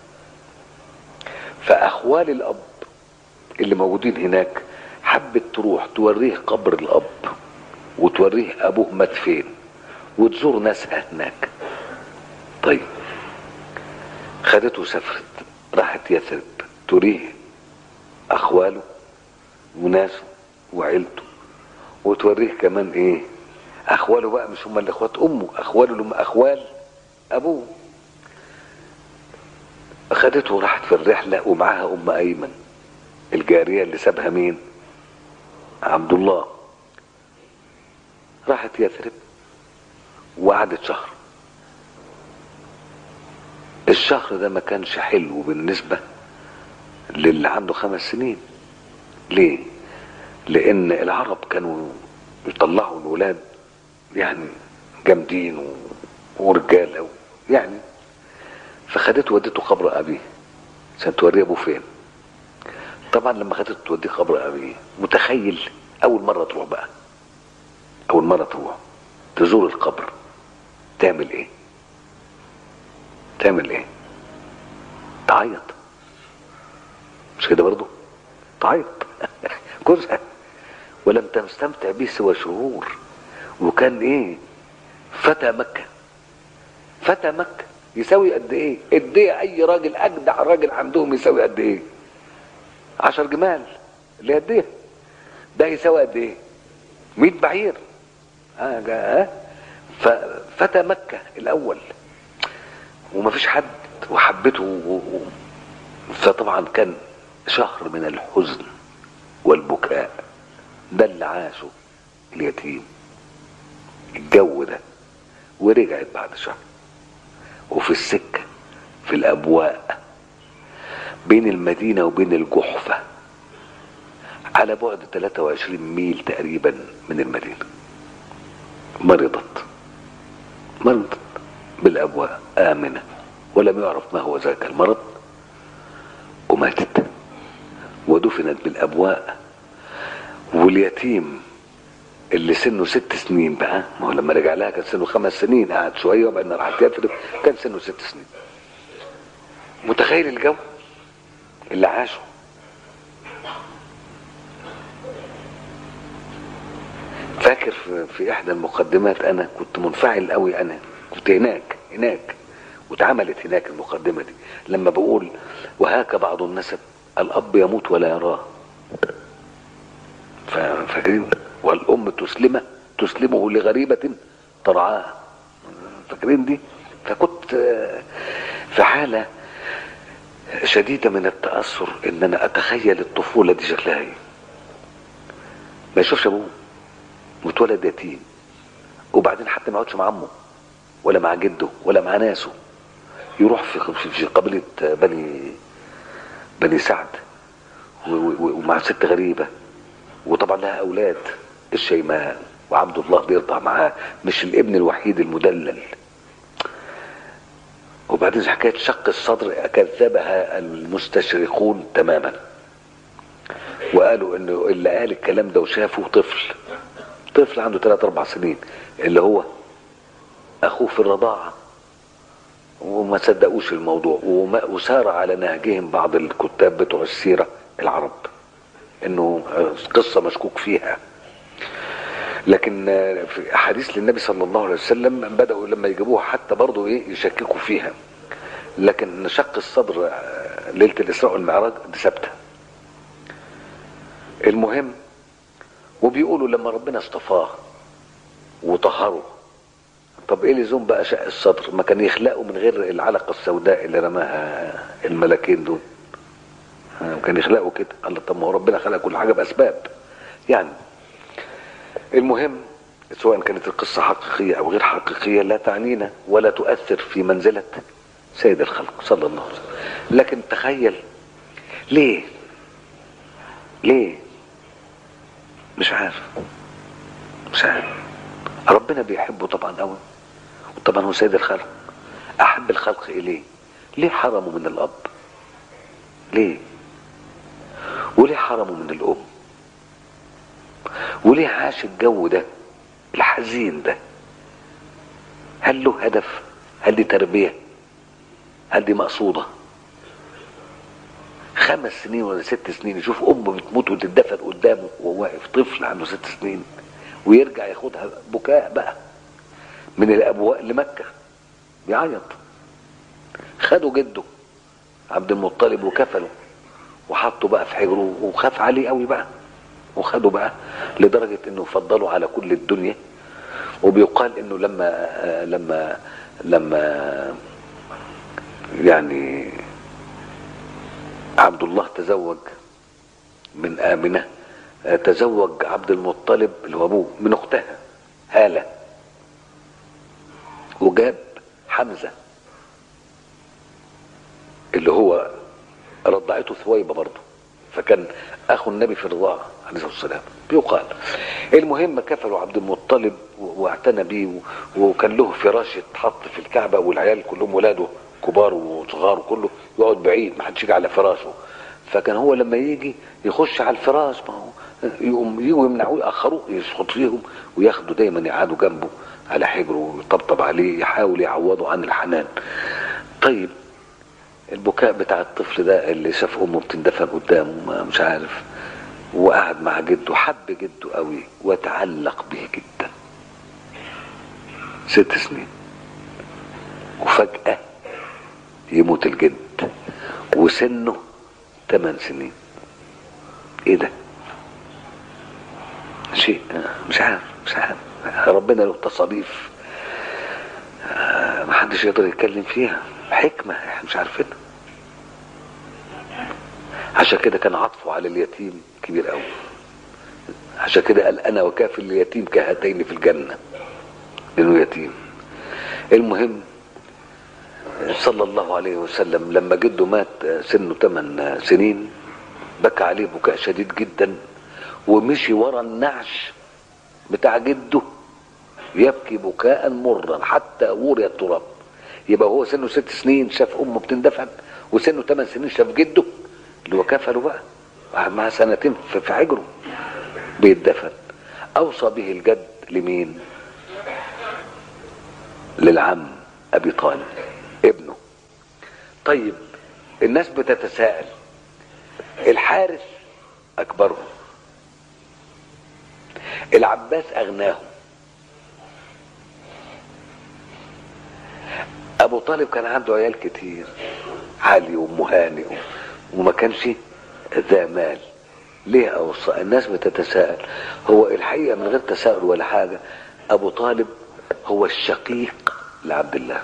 فأخوال الأب اللي موجودين هناك حبت تروح توريه قبر الأب وتوريه أبوه مات فين وتزور ناسها هناك طيب خدته وسافرت راحت يثرب تريه أخواله وناسه وعيلته وتوريه كمان إيه أخواله بقى مش هم اللي إخوات أمه أخواله اللي هم أخوال أبوه خدته وراحت في الرحلة ومعاها أم أيمن الجارية اللي سابها مين عبد الله راحت يثرب وقعدت شهر الشهر ده ما كانش حلو بالنسبة للي عنده خمس سنين ليه لان العرب كانوا يطلعوا الولاد يعني جامدين و- ورجاله و- يعني فخدته ودته قبر ابيه عشان توريه ابوه فين طبعا لما خدته توديه قبر ابيه متخيل اول مره تروح بقى اول مره تروح تزور القبر تعمل ايه تعمل ايه تعيط مش كده برضو تعيط جوزها ولم تستمتع به سوى شهور وكان ايه فتى مكة فتى مكة يساوي قد ايه قد ايه اي راجل اجدع راجل عندهم يساوي قد ايه عشر جمال اللي قد ايه ده يساوي قد ايه مئة بعير اه جا- اه ففتى مكة الاول ومفيش حد وحبته و... و... فطبعا كان شهر من الحزن والبكاء ده اللي عاشه اليتيم الجو ده ورجعت بعد شهر وفي السكة في الأبواء بين المدينة وبين الجحفة على بعد 23 ميل تقريبا من المدينة مرضت مرضت بالأبواء آمنة ولم يعرف ما هو ذاك المرض وماتت ودفنت بالأبواء واليتيم اللي سنه ست سنين بقى ما هو لما رجع لها كان سنه خمس سنين قعد شويه وبعدين راح يفرق كان سنه ست سنين متخيل الجو اللي عاشه فاكر في, في احدى المقدمات انا كنت منفعل قوي انا كنت هناك هناك واتعملت هناك المقدمه دي لما بقول وهاك بعض النسب الاب يموت ولا يراه فاكرين والام تسلمه تسلمه لغريبه ترعاه فاكرين دي فكنت في حاله شديده من التاثر ان انا اتخيل الطفوله دي شكلها ايه ما يشوفش ابوه متولد يتيم وبعدين حتى ما يقعدش مع عمه ولا مع جده ولا مع ناسه يروح في في قبيله بني بني سعد ومع ست غريبه وطبعا لها اولاد الشيماء وعبد الله بيرضع معاه مش الابن الوحيد المدلل وبعدين حكايه شق الصدر كذبها المستشرقون تماما وقالوا انه اللي قال الكلام ده وشافه طفل طفل عنده 3 4 سنين اللي هو اخوه في الرضاعه وما صدقوش الموضوع وما وسار على نهجهم بعض الكتاب بتوع السيره العرب انه قصه مشكوك فيها لكن في احاديث للنبي صلى الله عليه وسلم بداوا لما يجيبوها حتى برضه ايه يشككوا فيها لكن شق الصدر ليله الاسراء والمعراج دي ثابته المهم وبيقولوا لما ربنا اصطفاه وطهره طب ايه لزوم بقى شق الصدر ما كان يخلقه من غير العلقه السوداء اللي رماها الملكين دول كان يخلقه كده قال طب ما هو ربنا خلق كل حاجه باسباب يعني المهم سواء كانت القصة حقيقية أو غير حقيقية لا تعنينا ولا تؤثر في منزلة سيد الخلق صلى الله عليه وسلم لكن تخيل ليه ليه مش عارف مش عارف ربنا بيحبه طبعا قوي وطبعا هو سيد الخلق أحب الخلق إليه ليه حرمه من الأب ليه وليه حرمه من الأم وليه عاش الجو ده الحزين ده هل له هدف هل دي تربية هل دي مقصودة خمس سنين ولا ست سنين يشوف أمه بتموت وتدفن قدامه وهو واقف طفل عنده ست سنين ويرجع ياخدها بكاء بقى من الأبواء لمكة بيعيط خدوا جده عبد المطلب وكفله وحطه بقى في حجره وخاف عليه قوي بقى وخدوا بقى لدرجة انه فضلوا على كل الدنيا وبيقال انه لما لما لما يعني عبد الله تزوج من آمنة تزوج عبد المطلب اللي هو ابوه من اختها هالة وجاب حمزة اللي هو رضعته ثويبة برضه فكان اخو النبي في الرضاعة عليه الصلاة والسلام بيقال المهم كفلوا عبد المطلب واعتنى بيه وكان له فراش يتحط في الكعبة والعيال كلهم ولاده كبار وصغار وكله يقعد بعيد ما حدش يجي على فراشه فكان هو لما يجي يخش على الفراش ما هو يقوم يجوا يمنعوه ياخروه يسقط فيهم وياخدوا دايما يقعدوا جنبه على حجره ويطبطب عليه يحاول يعوضه عن الحنان طيب البكاء بتاع الطفل ده اللي شاف امه بتندفن قدامه مش عارف وقعد مع جده حب جده قوي وتعلق به جدا ست سنين وفجأة يموت الجد وسنه ثمان سنين ايه ده شيء مش عارف مش عارف ربنا له تصاريف محدش يقدر يتكلم فيها حكمة احنا مش عارفينها عشان كده كان عطفه على اليتيم كبير قوي عشان كده قال انا وكافل اليتيم كهاتين في الجنة لانه يتيم المهم صلى الله عليه وسلم لما جده مات سنه 8 سنين بكى عليه بكاء شديد جدا ومشي ورا النعش بتاع جده يبكي بكاء مرا حتى وري التراب يبقى هو سنه ست سنين شاف امه بتندفن وسنه ثمان سنين شاف جده اللي هو كفله بقى واحد معاه سنتين في في حجره بيتدفن اوصى به الجد لمين للعم ابي طالب ابنه طيب الناس بتتساءل الحارث اكبرهم العباس اغناهم ابو طالب كان عنده عيال كتير علي وام هانئ وما كانش ذا مال ليه اوصى الناس بتتساءل هو الحقيقه من غير تساؤل ولا حاجه ابو طالب هو الشقيق لعبد الله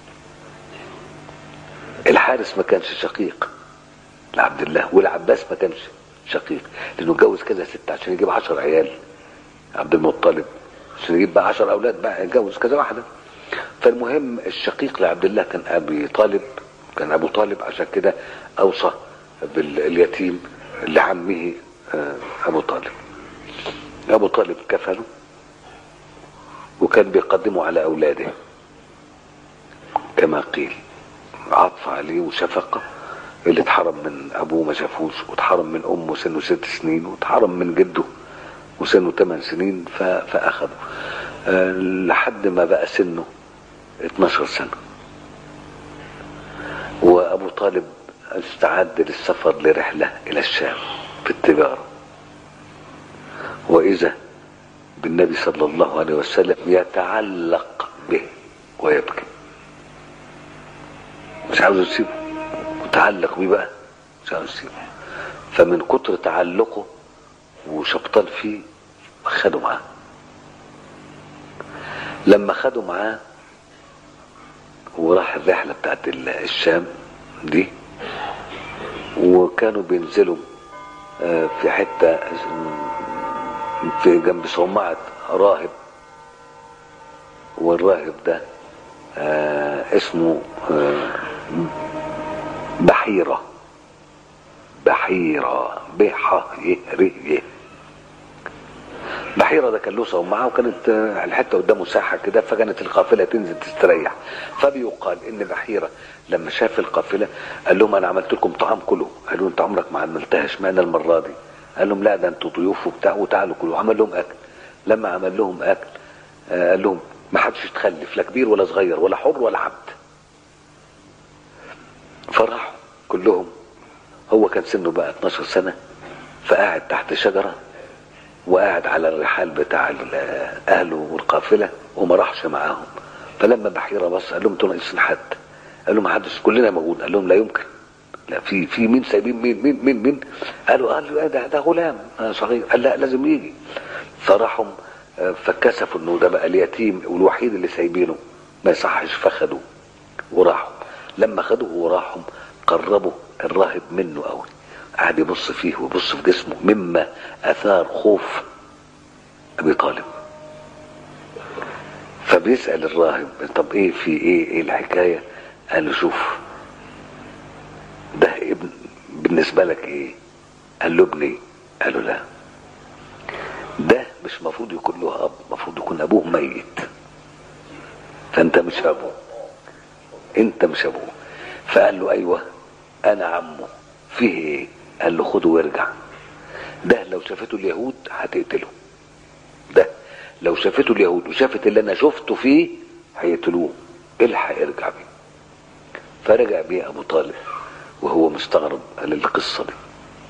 الحارس ما كانش شقيق لعبد الله والعباس ما كانش شقيق لانه اتجوز كذا ست عشان يجيب عشر عيال عبد المطلب عشان يجيب بقى عشر اولاد بقى يتجوز كذا واحده فالمهم الشقيق لعبد الله كان ابي طالب كان ابو طالب عشان كده اوصى باليتيم لعمه آه، ابو طالب ابو طالب كفله وكان بيقدمه على اولاده كما قيل عطف عليه وشفقه اللي اتحرم من ابوه ما شافوش واتحرم من امه سنه ست سنين واتحرم من جده وسنه ثمان سنين ف- فاخده آه، لحد ما بقى سنه 12 سنه وابو طالب استعد للسفر لرحله الى الشام في التجاره واذا بالنبي صلى الله عليه وسلم يتعلق به ويبكي مش عاوز يسيبه متعلق بيه بقى مش عاوز يسيبه فمن كتر تعلقه وشبطان فيه خده معاه لما خده معاه وراح الرحلة بتاعت ال- الشام دي وكانوا بينزلوا آه، في حتة في جنب صومعة راهب والراهب ده آه، اسمه آه، بحيرة بحيرة بح ي ر ي بحيرة ده كان له صومعة وكانت آه، الحتة قدامه ساحة كده فكانت القافلة تنزل تستريح فبيقال ان بحيرة لما شاف القافلة قال لهم انا عملت لكم طعام كله قالوا انت عمرك ما عملتهاش معنا المرة دي قال لهم لا ده انتوا ضيوف وبتاع وتعالوا كلوا عمل لهم اكل لما عمل لهم اكل آه، قال لهم ما حدش يتخلف لا كبير ولا صغير ولا حر ولا عبد فرحوا كلهم هو كان سنه بقى 12 سنة فقاعد تحت شجرة وقاعد على الرحال بتاع ال- اهله والقافلة وما راحش معاهم فلما بحيرة بص قال لهم انتوا ناقصين حد قال لهم ما حدش كلنا موجود قال لهم لا يمكن لا في في مين سايبين مين مين مين مين قالوا قالوا ده ده غلام آه، صغير قال لا لازم يجي فراحوا آه، فكسفوا انه ده بقى اليتيم والوحيد اللي سايبينه ما يصحش فخدوه وراحوا لما خدوه وراحوا قربوا الراهب منه قوي قعد يبص فيه ويبص في جسمه مما اثار خوف ابي طالب فبيسال الراهب طب ايه في ايه ايه الحكايه قال له شوف ده ابن بالنسبه لك ايه قال له ابني قال له لا ده مش مفروض يكون له اب مفروض يكون ابوه ميت فانت مش ابوه انت مش ابوه فقال له ايوه انا عمه فيه ايه قال له خده وارجع ده لو شافته اليهود هتقتله ده لو شافته اليهود وشافت اللي انا شفته فيه هيقتلوه الحق ارجع بيه فرجع بيه ابو طالب وهو مستغرب قال القصه دي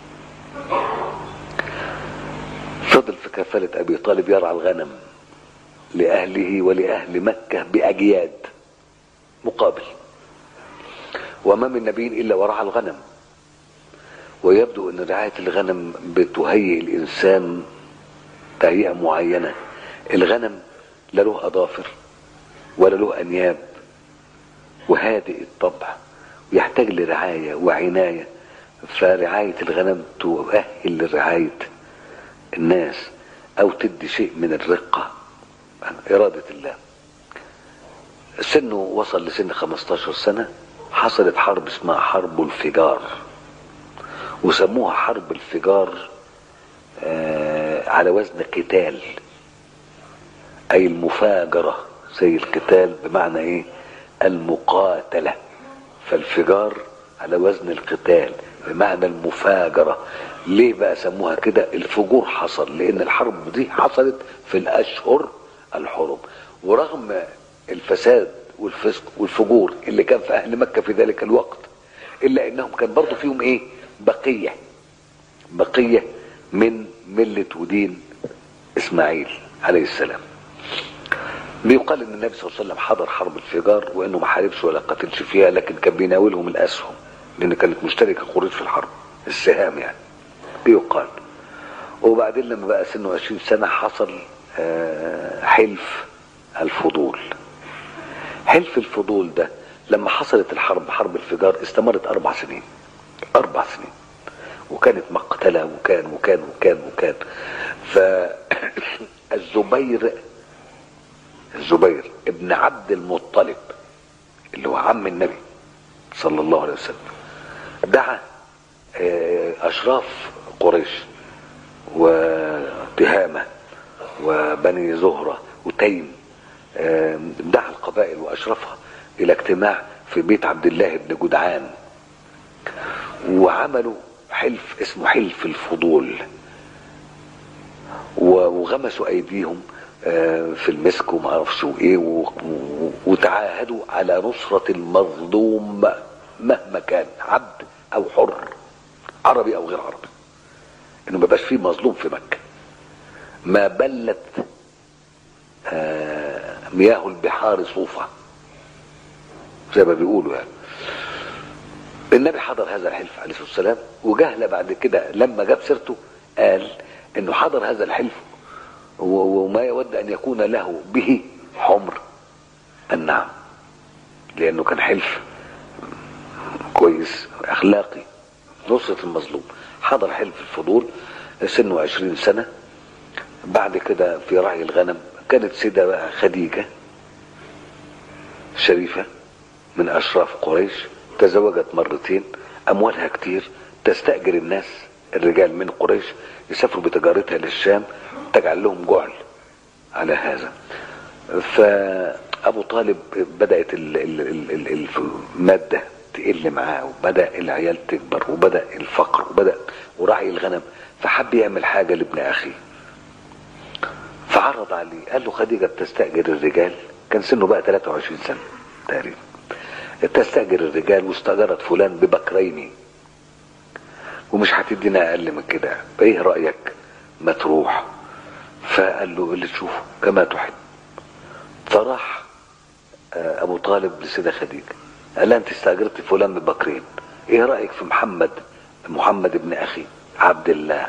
فضل في كفالة أبي طالب يرعى الغنم لأهله ولأهل مكة بأجياد مقابل وما من نبي إلا ورعى الغنم ويبدو أن رعاية الغنم بتهيئ الإنسان تهيئة معينة الغنم لا له أظافر ولا له أنياب وهادئ الطبع ويحتاج لرعاية وعناية فرعاية الغنم تؤهل لرعاية الناس أو تدي شيء من الرقة عن إرادة الله سنه وصل لسن 15 سنة حصلت حرب اسمها حرب الفجار وسموها حرب الفجار آه على وزن قتال اي المفاجرة زي القتال بمعنى ايه المقاتلة فالفجار على وزن القتال بمعنى المفاجرة ليه بقى سموها كده الفجور حصل لان الحرب دي حصلت في الاشهر الحرم ورغم الفساد والفسق والفجور اللي كان في اهل مكة في ذلك الوقت الا انهم كان برضو فيهم ايه بقية بقية من ملة ودين اسماعيل عليه السلام بيقال ان النبي صلى الله عليه وسلم حضر حرب الفجار وانه ما حاربش ولا قتلش فيها لكن كان بيناولهم الاسهم لان كانت مشتركه قريش في الحرب السهام يعني بيقال وبعدين لما بقى سنه 20 سنه حصل آه، حلف الفضول حلف الفضول ده لما حصلت الحرب حرب الفجار استمرت اربع سنين اربع سنين وكانت مقتله وكان وكان وكان وكان فالزبير الزبير ابن عبد المطلب اللي هو عم النبي صلى الله عليه وسلم دعا آه، اشراف قريش وتهامه وبني زهره وتيم آه، دعا القبائل واشرافها الى اجتماع في بيت عبد الله بن جدعان وعملوا حلف اسمه حلف الفضول و- وغمسوا ايديهم آه، في المسك وما اعرفش وايه و- و- وتعاهدوا على نصرة المظلوم مهما كان عبد او حر عربي او غير عربي انه ما بقاش فيه مظلوم في مكة ما بلت آه، مياه البحار صوفا زي ما بيقولوا يعني النبي حضر هذا الحلف عليه الصلاه والسلام وجهل بعد كده لما جاب سيرته قال انه حضر هذا الحلف و- وما يود ان يكون له به حمر النعم لانه كان حلف كويس اخلاقي نصرة المظلوم حضر حلف الفضول سنه عشرين سنة بعد كده في رعي الغنم كانت سيدة بقى خديجة شريفة من أشراف قريش تزوجت مرتين أموالها كتير تستأجر الناس الرجال من قريش يسافروا بتجارتها للشام تجعل لهم جعل على هذا فأبو طالب بدأت ال- ال- ال- ال- المادة تقل معاه وبدأ العيال تكبر وبدأ الفقر وبدأ ورعي الغنم فحب يعمل حاجة لابن أخيه فعرض عليه قال له خديجة بتستأجر الرجال كان سنه بقى 23 سنة تقريبا تستأجر الرجال واستأجرت فلان ببكرين ومش هتدينا أقل من كده فإيه رأيك ما تروح فقال له اللي تشوفه كما تحب فراح آه، أبو طالب لسيدة خديجة قال لها أنت استأجرت فلان ببكرين إيه رأيك في محمد محمد ابن أخي عبد الله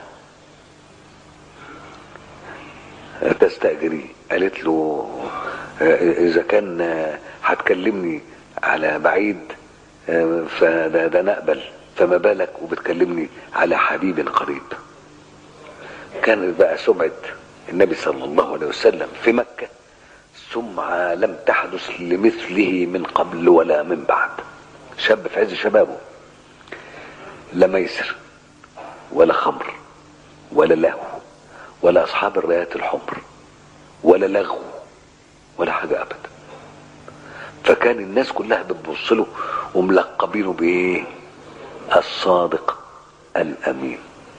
تستأجريه قالت له آه، إذا كان آه، هتكلمني على بعيد آه، فده ده نقبل فما بالك وبتكلمني على حبيب قريب كانت بقى سمعة النبي صلى الله عليه وسلم في مكة سمعة لم تحدث لمثله من قبل ولا من بعد شاب في عز شبابه لا ميسر ولا خمر ولا لهو ولا اصحاب الرايات الحمر ولا لغو ولا حاجه ابدا فكان الناس كلها بتبص له وملقبينه بايه الصادق الامين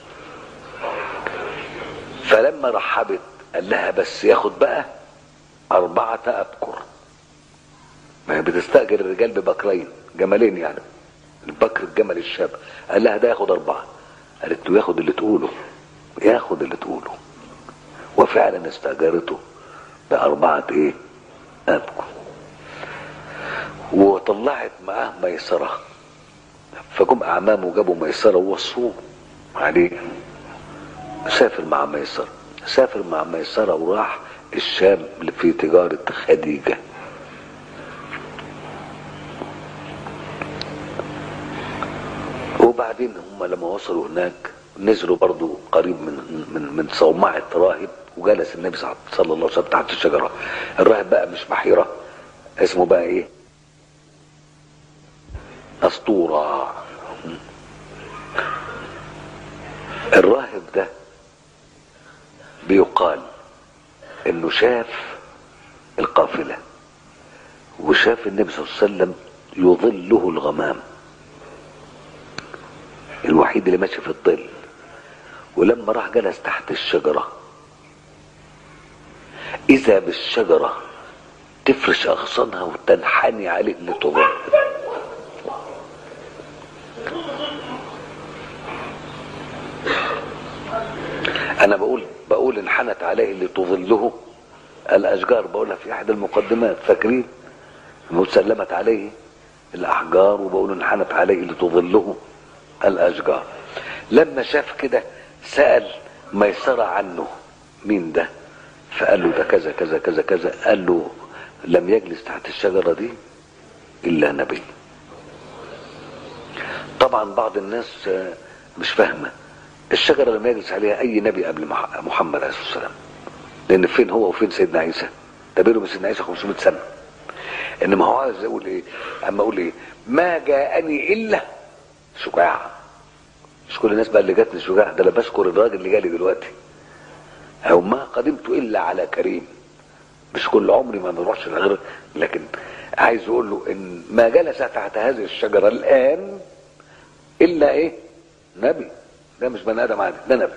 فلما رحبت قال لها بس ياخد بقى أربعة أبكر ما هي بتستأجر الرجال ببكرين جملين يعني البكر الجمل الشاب قال لها ده ياخد أربعة قالت له ياخد اللي تقوله ياخد اللي تقوله وفعلا استأجرته بأربعة إيه أبكر وطلعت معاه ميسرة فجم أعمامه جابوا ميسرة ووصوه عليه سافر مع ميسرة سافر مع ميسرة وراح الشام في تجارة خديجة وبعدين هم لما وصلوا هناك نزلوا برضو قريب من من من صومعة راهب وجلس النبي صلى الله عليه وسلم تحت الشجرة الراهب بقى مش بحيرة اسمه بقى ايه أسطورة الراهب ده بيقال انه شاف القافلة وشاف النبي صلى الله عليه وسلم يظله الغمام الوحيد اللي ماشي في الظل ولما راح جلس تحت الشجرة إذا بالشجرة تفرش أغصانها وتنحني عليه لتظل أنا بقول بقول انحنت عليه لتظله الأشجار بقولها في أحد المقدمات فاكرين سلمت عليه الأحجار وبقول انحنت عليه لتظله الأشجار لما شاف كده سأل ميسرة عنه مين ده فقال له ده كذا كذا كذا كذا قال له لم يجلس تحت الشجرة دي إلا نبي طبعا بعض الناس مش فاهمة الشجرة لم يجلس عليها أي نبي قبل محمد عليه الصلاة والسلام لأن فين هو وفين سيدنا عيسى ده بينه وبين سيدنا عيسى 500 سنة إنما هو عايز يقول إيه أما أقول إيه ما جاءني إلا شجاع مش كل الناس بقى اللي جاتني شجاع ده انا بشكر الراجل اللي جالي دلوقتي او ما قدمت الا على كريم مش كل عمري ما بروحش غير لكن عايز اقول له ان ما جلس تحت هذه الشجره الان الا ايه نبي ده مش بني ادم عادي ده نبي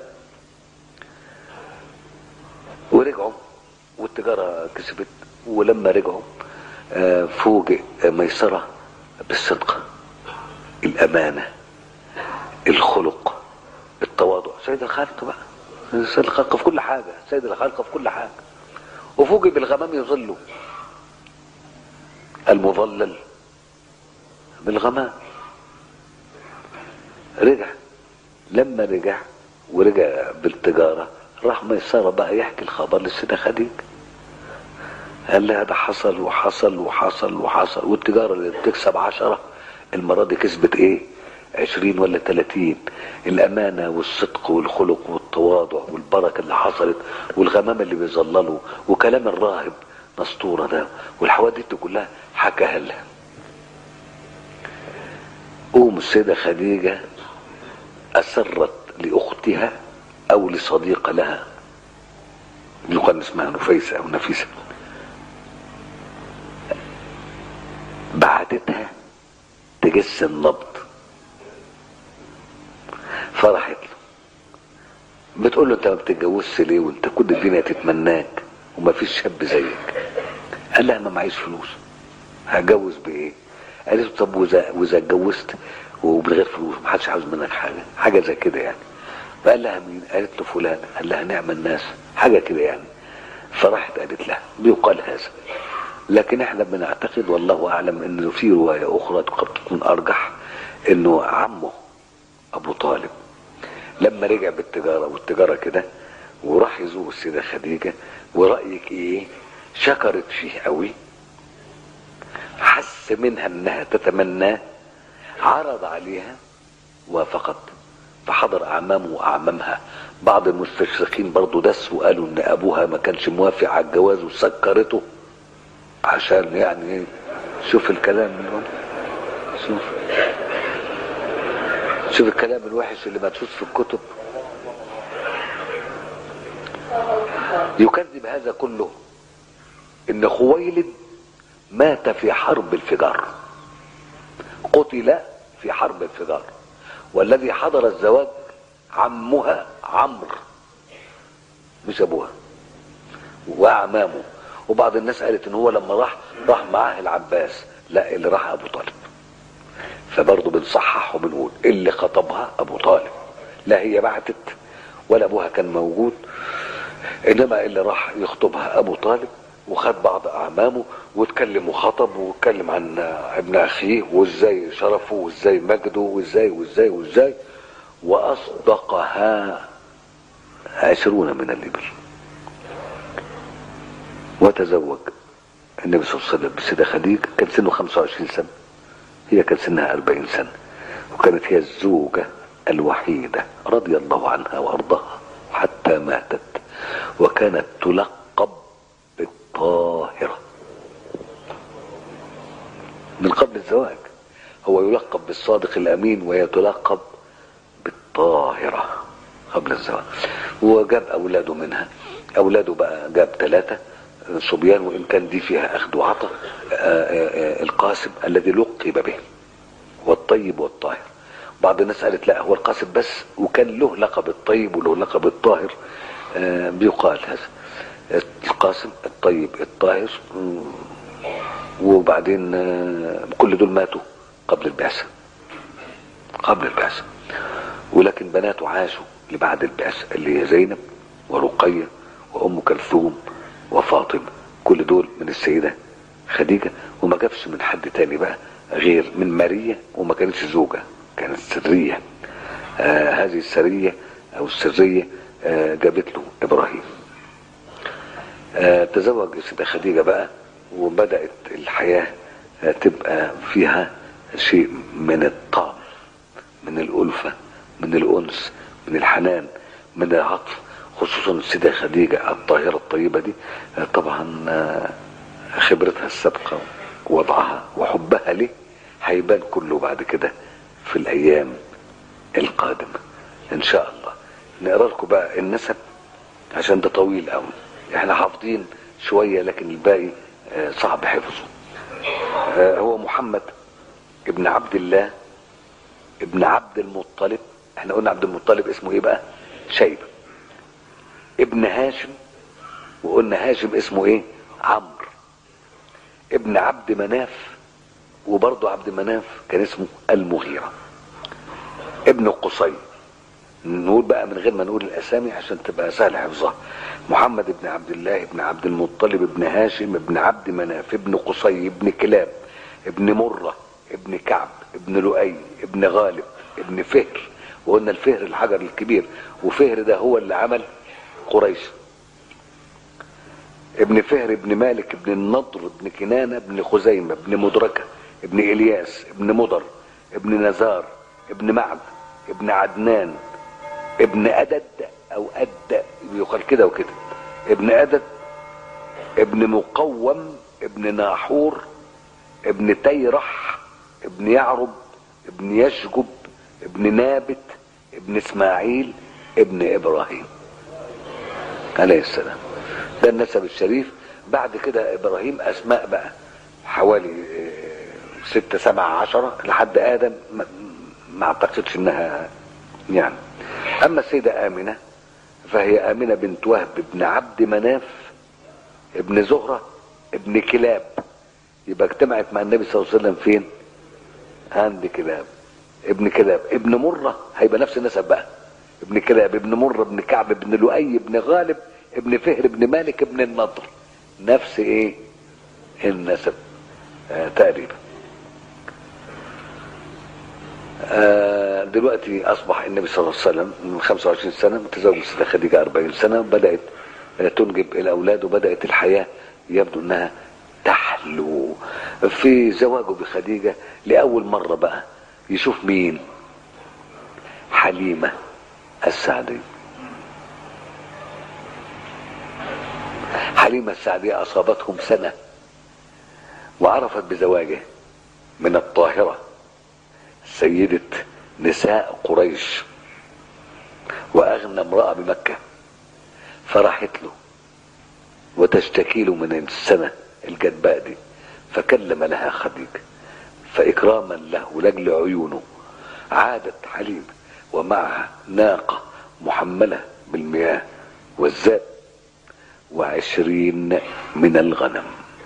ورجعوا والتجاره كسبت ولما رجعوا فوجئ ميسره بالصدق الامانه الخلق التواضع سيد الخلق بقى سيد الخلق في كل حاجة سيد الخلق في كل حاجة وفوجئ بالغمام يظله المظلل بالغمام رجع لما رجع ورجع بالتجارة راح ميسرة بقى يحكي الخبر للسيدة خديجة قال لها ده حصل وحصل وحصل وحصل والتجارة اللي بتكسب عشرة المرة دي كسبت ايه عشرين ولا تلاتين الأمانة والصدق والخلق والتواضع والبركة اللي حصلت والغمام اللي بيظللوا وكلام الراهب مسطورة ده والحوادث دي كلها حكاها لها قوم السيدة خديجة أسرت لأختها أو لصديقة لها يقال اسمها نفيسة أو نفيسة بعتتها تجس النبض فرحت له بتقول له انت ما بتتجوزش ليه وانت كل الدنيا تتمناك وما فيش شاب زيك قال لها انا معيش فلوس هتجوز بايه قالت له طب واذا واذا اتجوزت ومن غير فلوس ما حدش عاوز منك حاجه حاجه زي كده يعني فقال لها مين قالت له فلان قال لها نعم الناس حاجه كده يعني فراحت قالت لها بيقال هذا لكن احنا بنعتقد والله اعلم انه في روايه اخرى قد تكون ارجح انه عمه ابو طالب لما رجع بالتجاره والتجاره كده وراح يزور السيده خديجه ورايك ايه شكرت فيه قوي حس منها انها تتمناه عرض عليها وافقت فحضر اعمامه واعمامها بعض المستشرقين برضو دسوا وقالوا ان ابوها ما كانش موافق على الجواز وسكرته عشان يعني شوف الكلام منهم شوف شوف الكلام الوحش اللي مدسوس في الكتب يكذب هذا كله ان خويلد مات في حرب الفجار قتل في حرب الفجار والذي حضر الزواج عمها عمرو مش ابوها واعمامه وبعض الناس قالت ان هو لما راح راح معاه العباس لا اللي راح ابو طالب فبرضه بنصحح وبنقول اللي خطبها ابو طالب لا هي بعتت ولا ابوها كان موجود انما اللي راح يخطبها ابو طالب وخد بعض اعمامه واتكلم وخطب واتكلم عن ابن اخيه وازاي شرفه وازاي مجده وازاي وازاي وازاي واصدقها عشرون من الابل وتزوج النبي صلى الله عليه وسلم بالسيده خديجه كان سنه 25 سنه هي كان سنها 40 سنه وكانت هي الزوجه الوحيده رضي الله عنها وارضاها حتى ماتت وكانت تلقب بالطاهره من قبل الزواج هو يلقب بالصادق الامين وهي تلقب بالطاهره قبل الزواج وجاب اولاده منها اولاده بقى جاب ثلاثه صبيان وان كان دي فيها اخذ وعطاء آه، آه، آه، القاسم الذي لقب به والطيب والطاهر بعض الناس قالت لا هو القاسم بس وكان له لقب الطيب وله لقب الطاهر آه، بيقال هذا القاسم الطيب الطاهر مم، وبعدين آه، كل دول ماتوا قبل البعثة قبل البعثة ولكن بناته عاشوا لبعد البعثة اللي هي زينب ورقية وأم كلثوم وفاطمة كل دول من السيدة خديجة وما جابش من حد تاني بقى غير من ماريا وما كانتش زوجة كانت سرية آه هذه السرية أو السرية آه جابت له إبراهيم آه تزوج السيدة خديجة بقى وبدأت الحياة آه تبقى فيها شيء من الطعم من الألفة من الأنس من الحنان من العطف خصوصا السيدة خديجة الطاهرة الطيبة دي آه، طبعا آه، خبرتها السابقة ووضعها وحبها ليه هيبان كله بعد كده في الأيام القادمة إن شاء الله نقرا لكم بقى النسب عشان ده طويل قوي احنا حافظين شوية لكن الباقي آه، صعب حفظه آه، هو محمد ابن عبد الله ابن عبد المطلب احنا قلنا عبد المطلب اسمه ايه بقى شيبة ابن هاشم وقلنا هاشم اسمه ايه عمرو ابن عبد مناف وبرضه عبد مناف كان اسمه المغيرة ابن قصي نقول بقى من غير ما نقول الاسامي عشان تبقى سهل حفظها محمد بن عبد الله بن عبد المطلب ابن هاشم ابن عبد مناف ابن قصي ابن كلاب ابن مرة ابن كعب ابن لؤي ابن غالب ابن فهر وقلنا الفهر الحجر الكبير وفهر ده هو اللي عمل قريش ابن فهر ابن مالك ابن النضر ابن كنانة ابن خزيمة ابن مدركة ابن إلياس ابن مضر ابن نزار ابن معد ابن عدنان ابن أدد أو أد يقال كده وكده ابن أدد ابن مقوم ابن ناحور ابن تيرح ابن يعرب ابن يشجب ابن نابت ابن اسماعيل ابن ابراهيم عليه السلام ده النسب الشريف بعد كده ابراهيم اسماء بقى حوالي آه، ستة سبعة عشرة لحد ادم ما, ما اعتقدش انها يعني اما السيدة امنة فهي امنة بنت وهب ابن عبد مناف ابن زهرة ابن كلاب يبقى اجتمعت مع النبي صلى الله عليه وسلم فين عند كلاب ابن كلاب ابن مرة هيبقى نفس النسب بقى ابن كلاب ابن مرة ابن كعب ابن لؤي ابن غالب ابن فهر ابن مالك ابن النضر نفس ايه النسب آه تقريبا آه دلوقتي اصبح النبي صلى الله عليه وسلم من 25 سنه متزوج السيده خديجه 40 سنه بدات آه تنجب الاولاد وبدات الحياه يبدو انها تحلو في زواجه بخديجه لاول مره بقى يشوف مين حليمه السعديه حليمه السعديه اصابتهم سنه وعرفت بزواجه من الطاهره سيدة نساء قريش وأغنى امرأة بمكة فراحت له وتشتكي له من السنة الجدباء دي فكلم لها خديجة فإكراما له لأجل عيونه عادت حليمة ومعها ناقة محملة بالمياه والزاد وعشرين من الغنم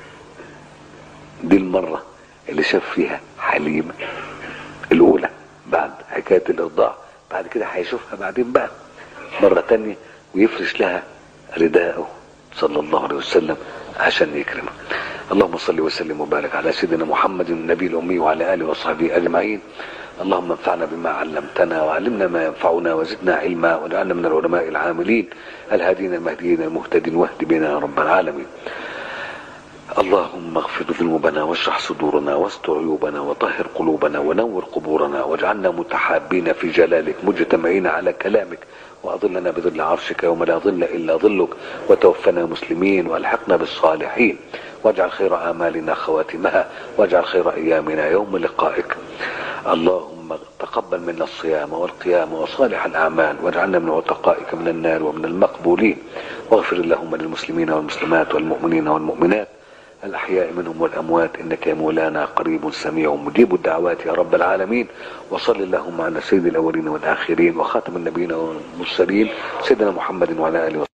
دي المرة اللي شاف فيها حليمة الأولى بعد حكاية الإرضاع بعد كده هيشوفها بعدين بقى مرة تانية ويفرش لها رداءه صلى الله عليه وسلم عشان يكرمها اللهم صل وسلم وبارك على سيدنا محمد النبي الأمي وعلى آله وصحبه أجمعين اللهم انفعنا بما علمتنا وعلمنا ما ينفعنا وزدنا علما واجعلنا من العلماء العاملين الهادين المهديين المهتدين واهد بنا يا رب العالمين اللهم اغفر ذنوبنا واشرح صدورنا واستر عيوبنا وطهر قلوبنا ونور قبورنا واجعلنا متحابين في جلالك مجتمعين على كلامك واظلنا بظل عرشك يوم لا ظل الا ظلك وتوفنا مسلمين والحقنا بالصالحين واجعل خير اعمالنا خواتمها واجعل خير ايامنا يوم لقائك اللهم اللهم تقبل منا الصيام والقيام وصالح الأعمال واجعلنا من عتقائك من النار ومن المقبولين واغفر اللهم للمسلمين والمسلمات والمؤمنين والمؤمنات الأحياء منهم والأموات إنك يا مولانا قريب سميع مجيب الدعوات يا رب العالمين وصل اللهم على سيد الأولين والآخرين وخاتم النبيين والمرسلين سيدنا محمد وعلى آله وصحبه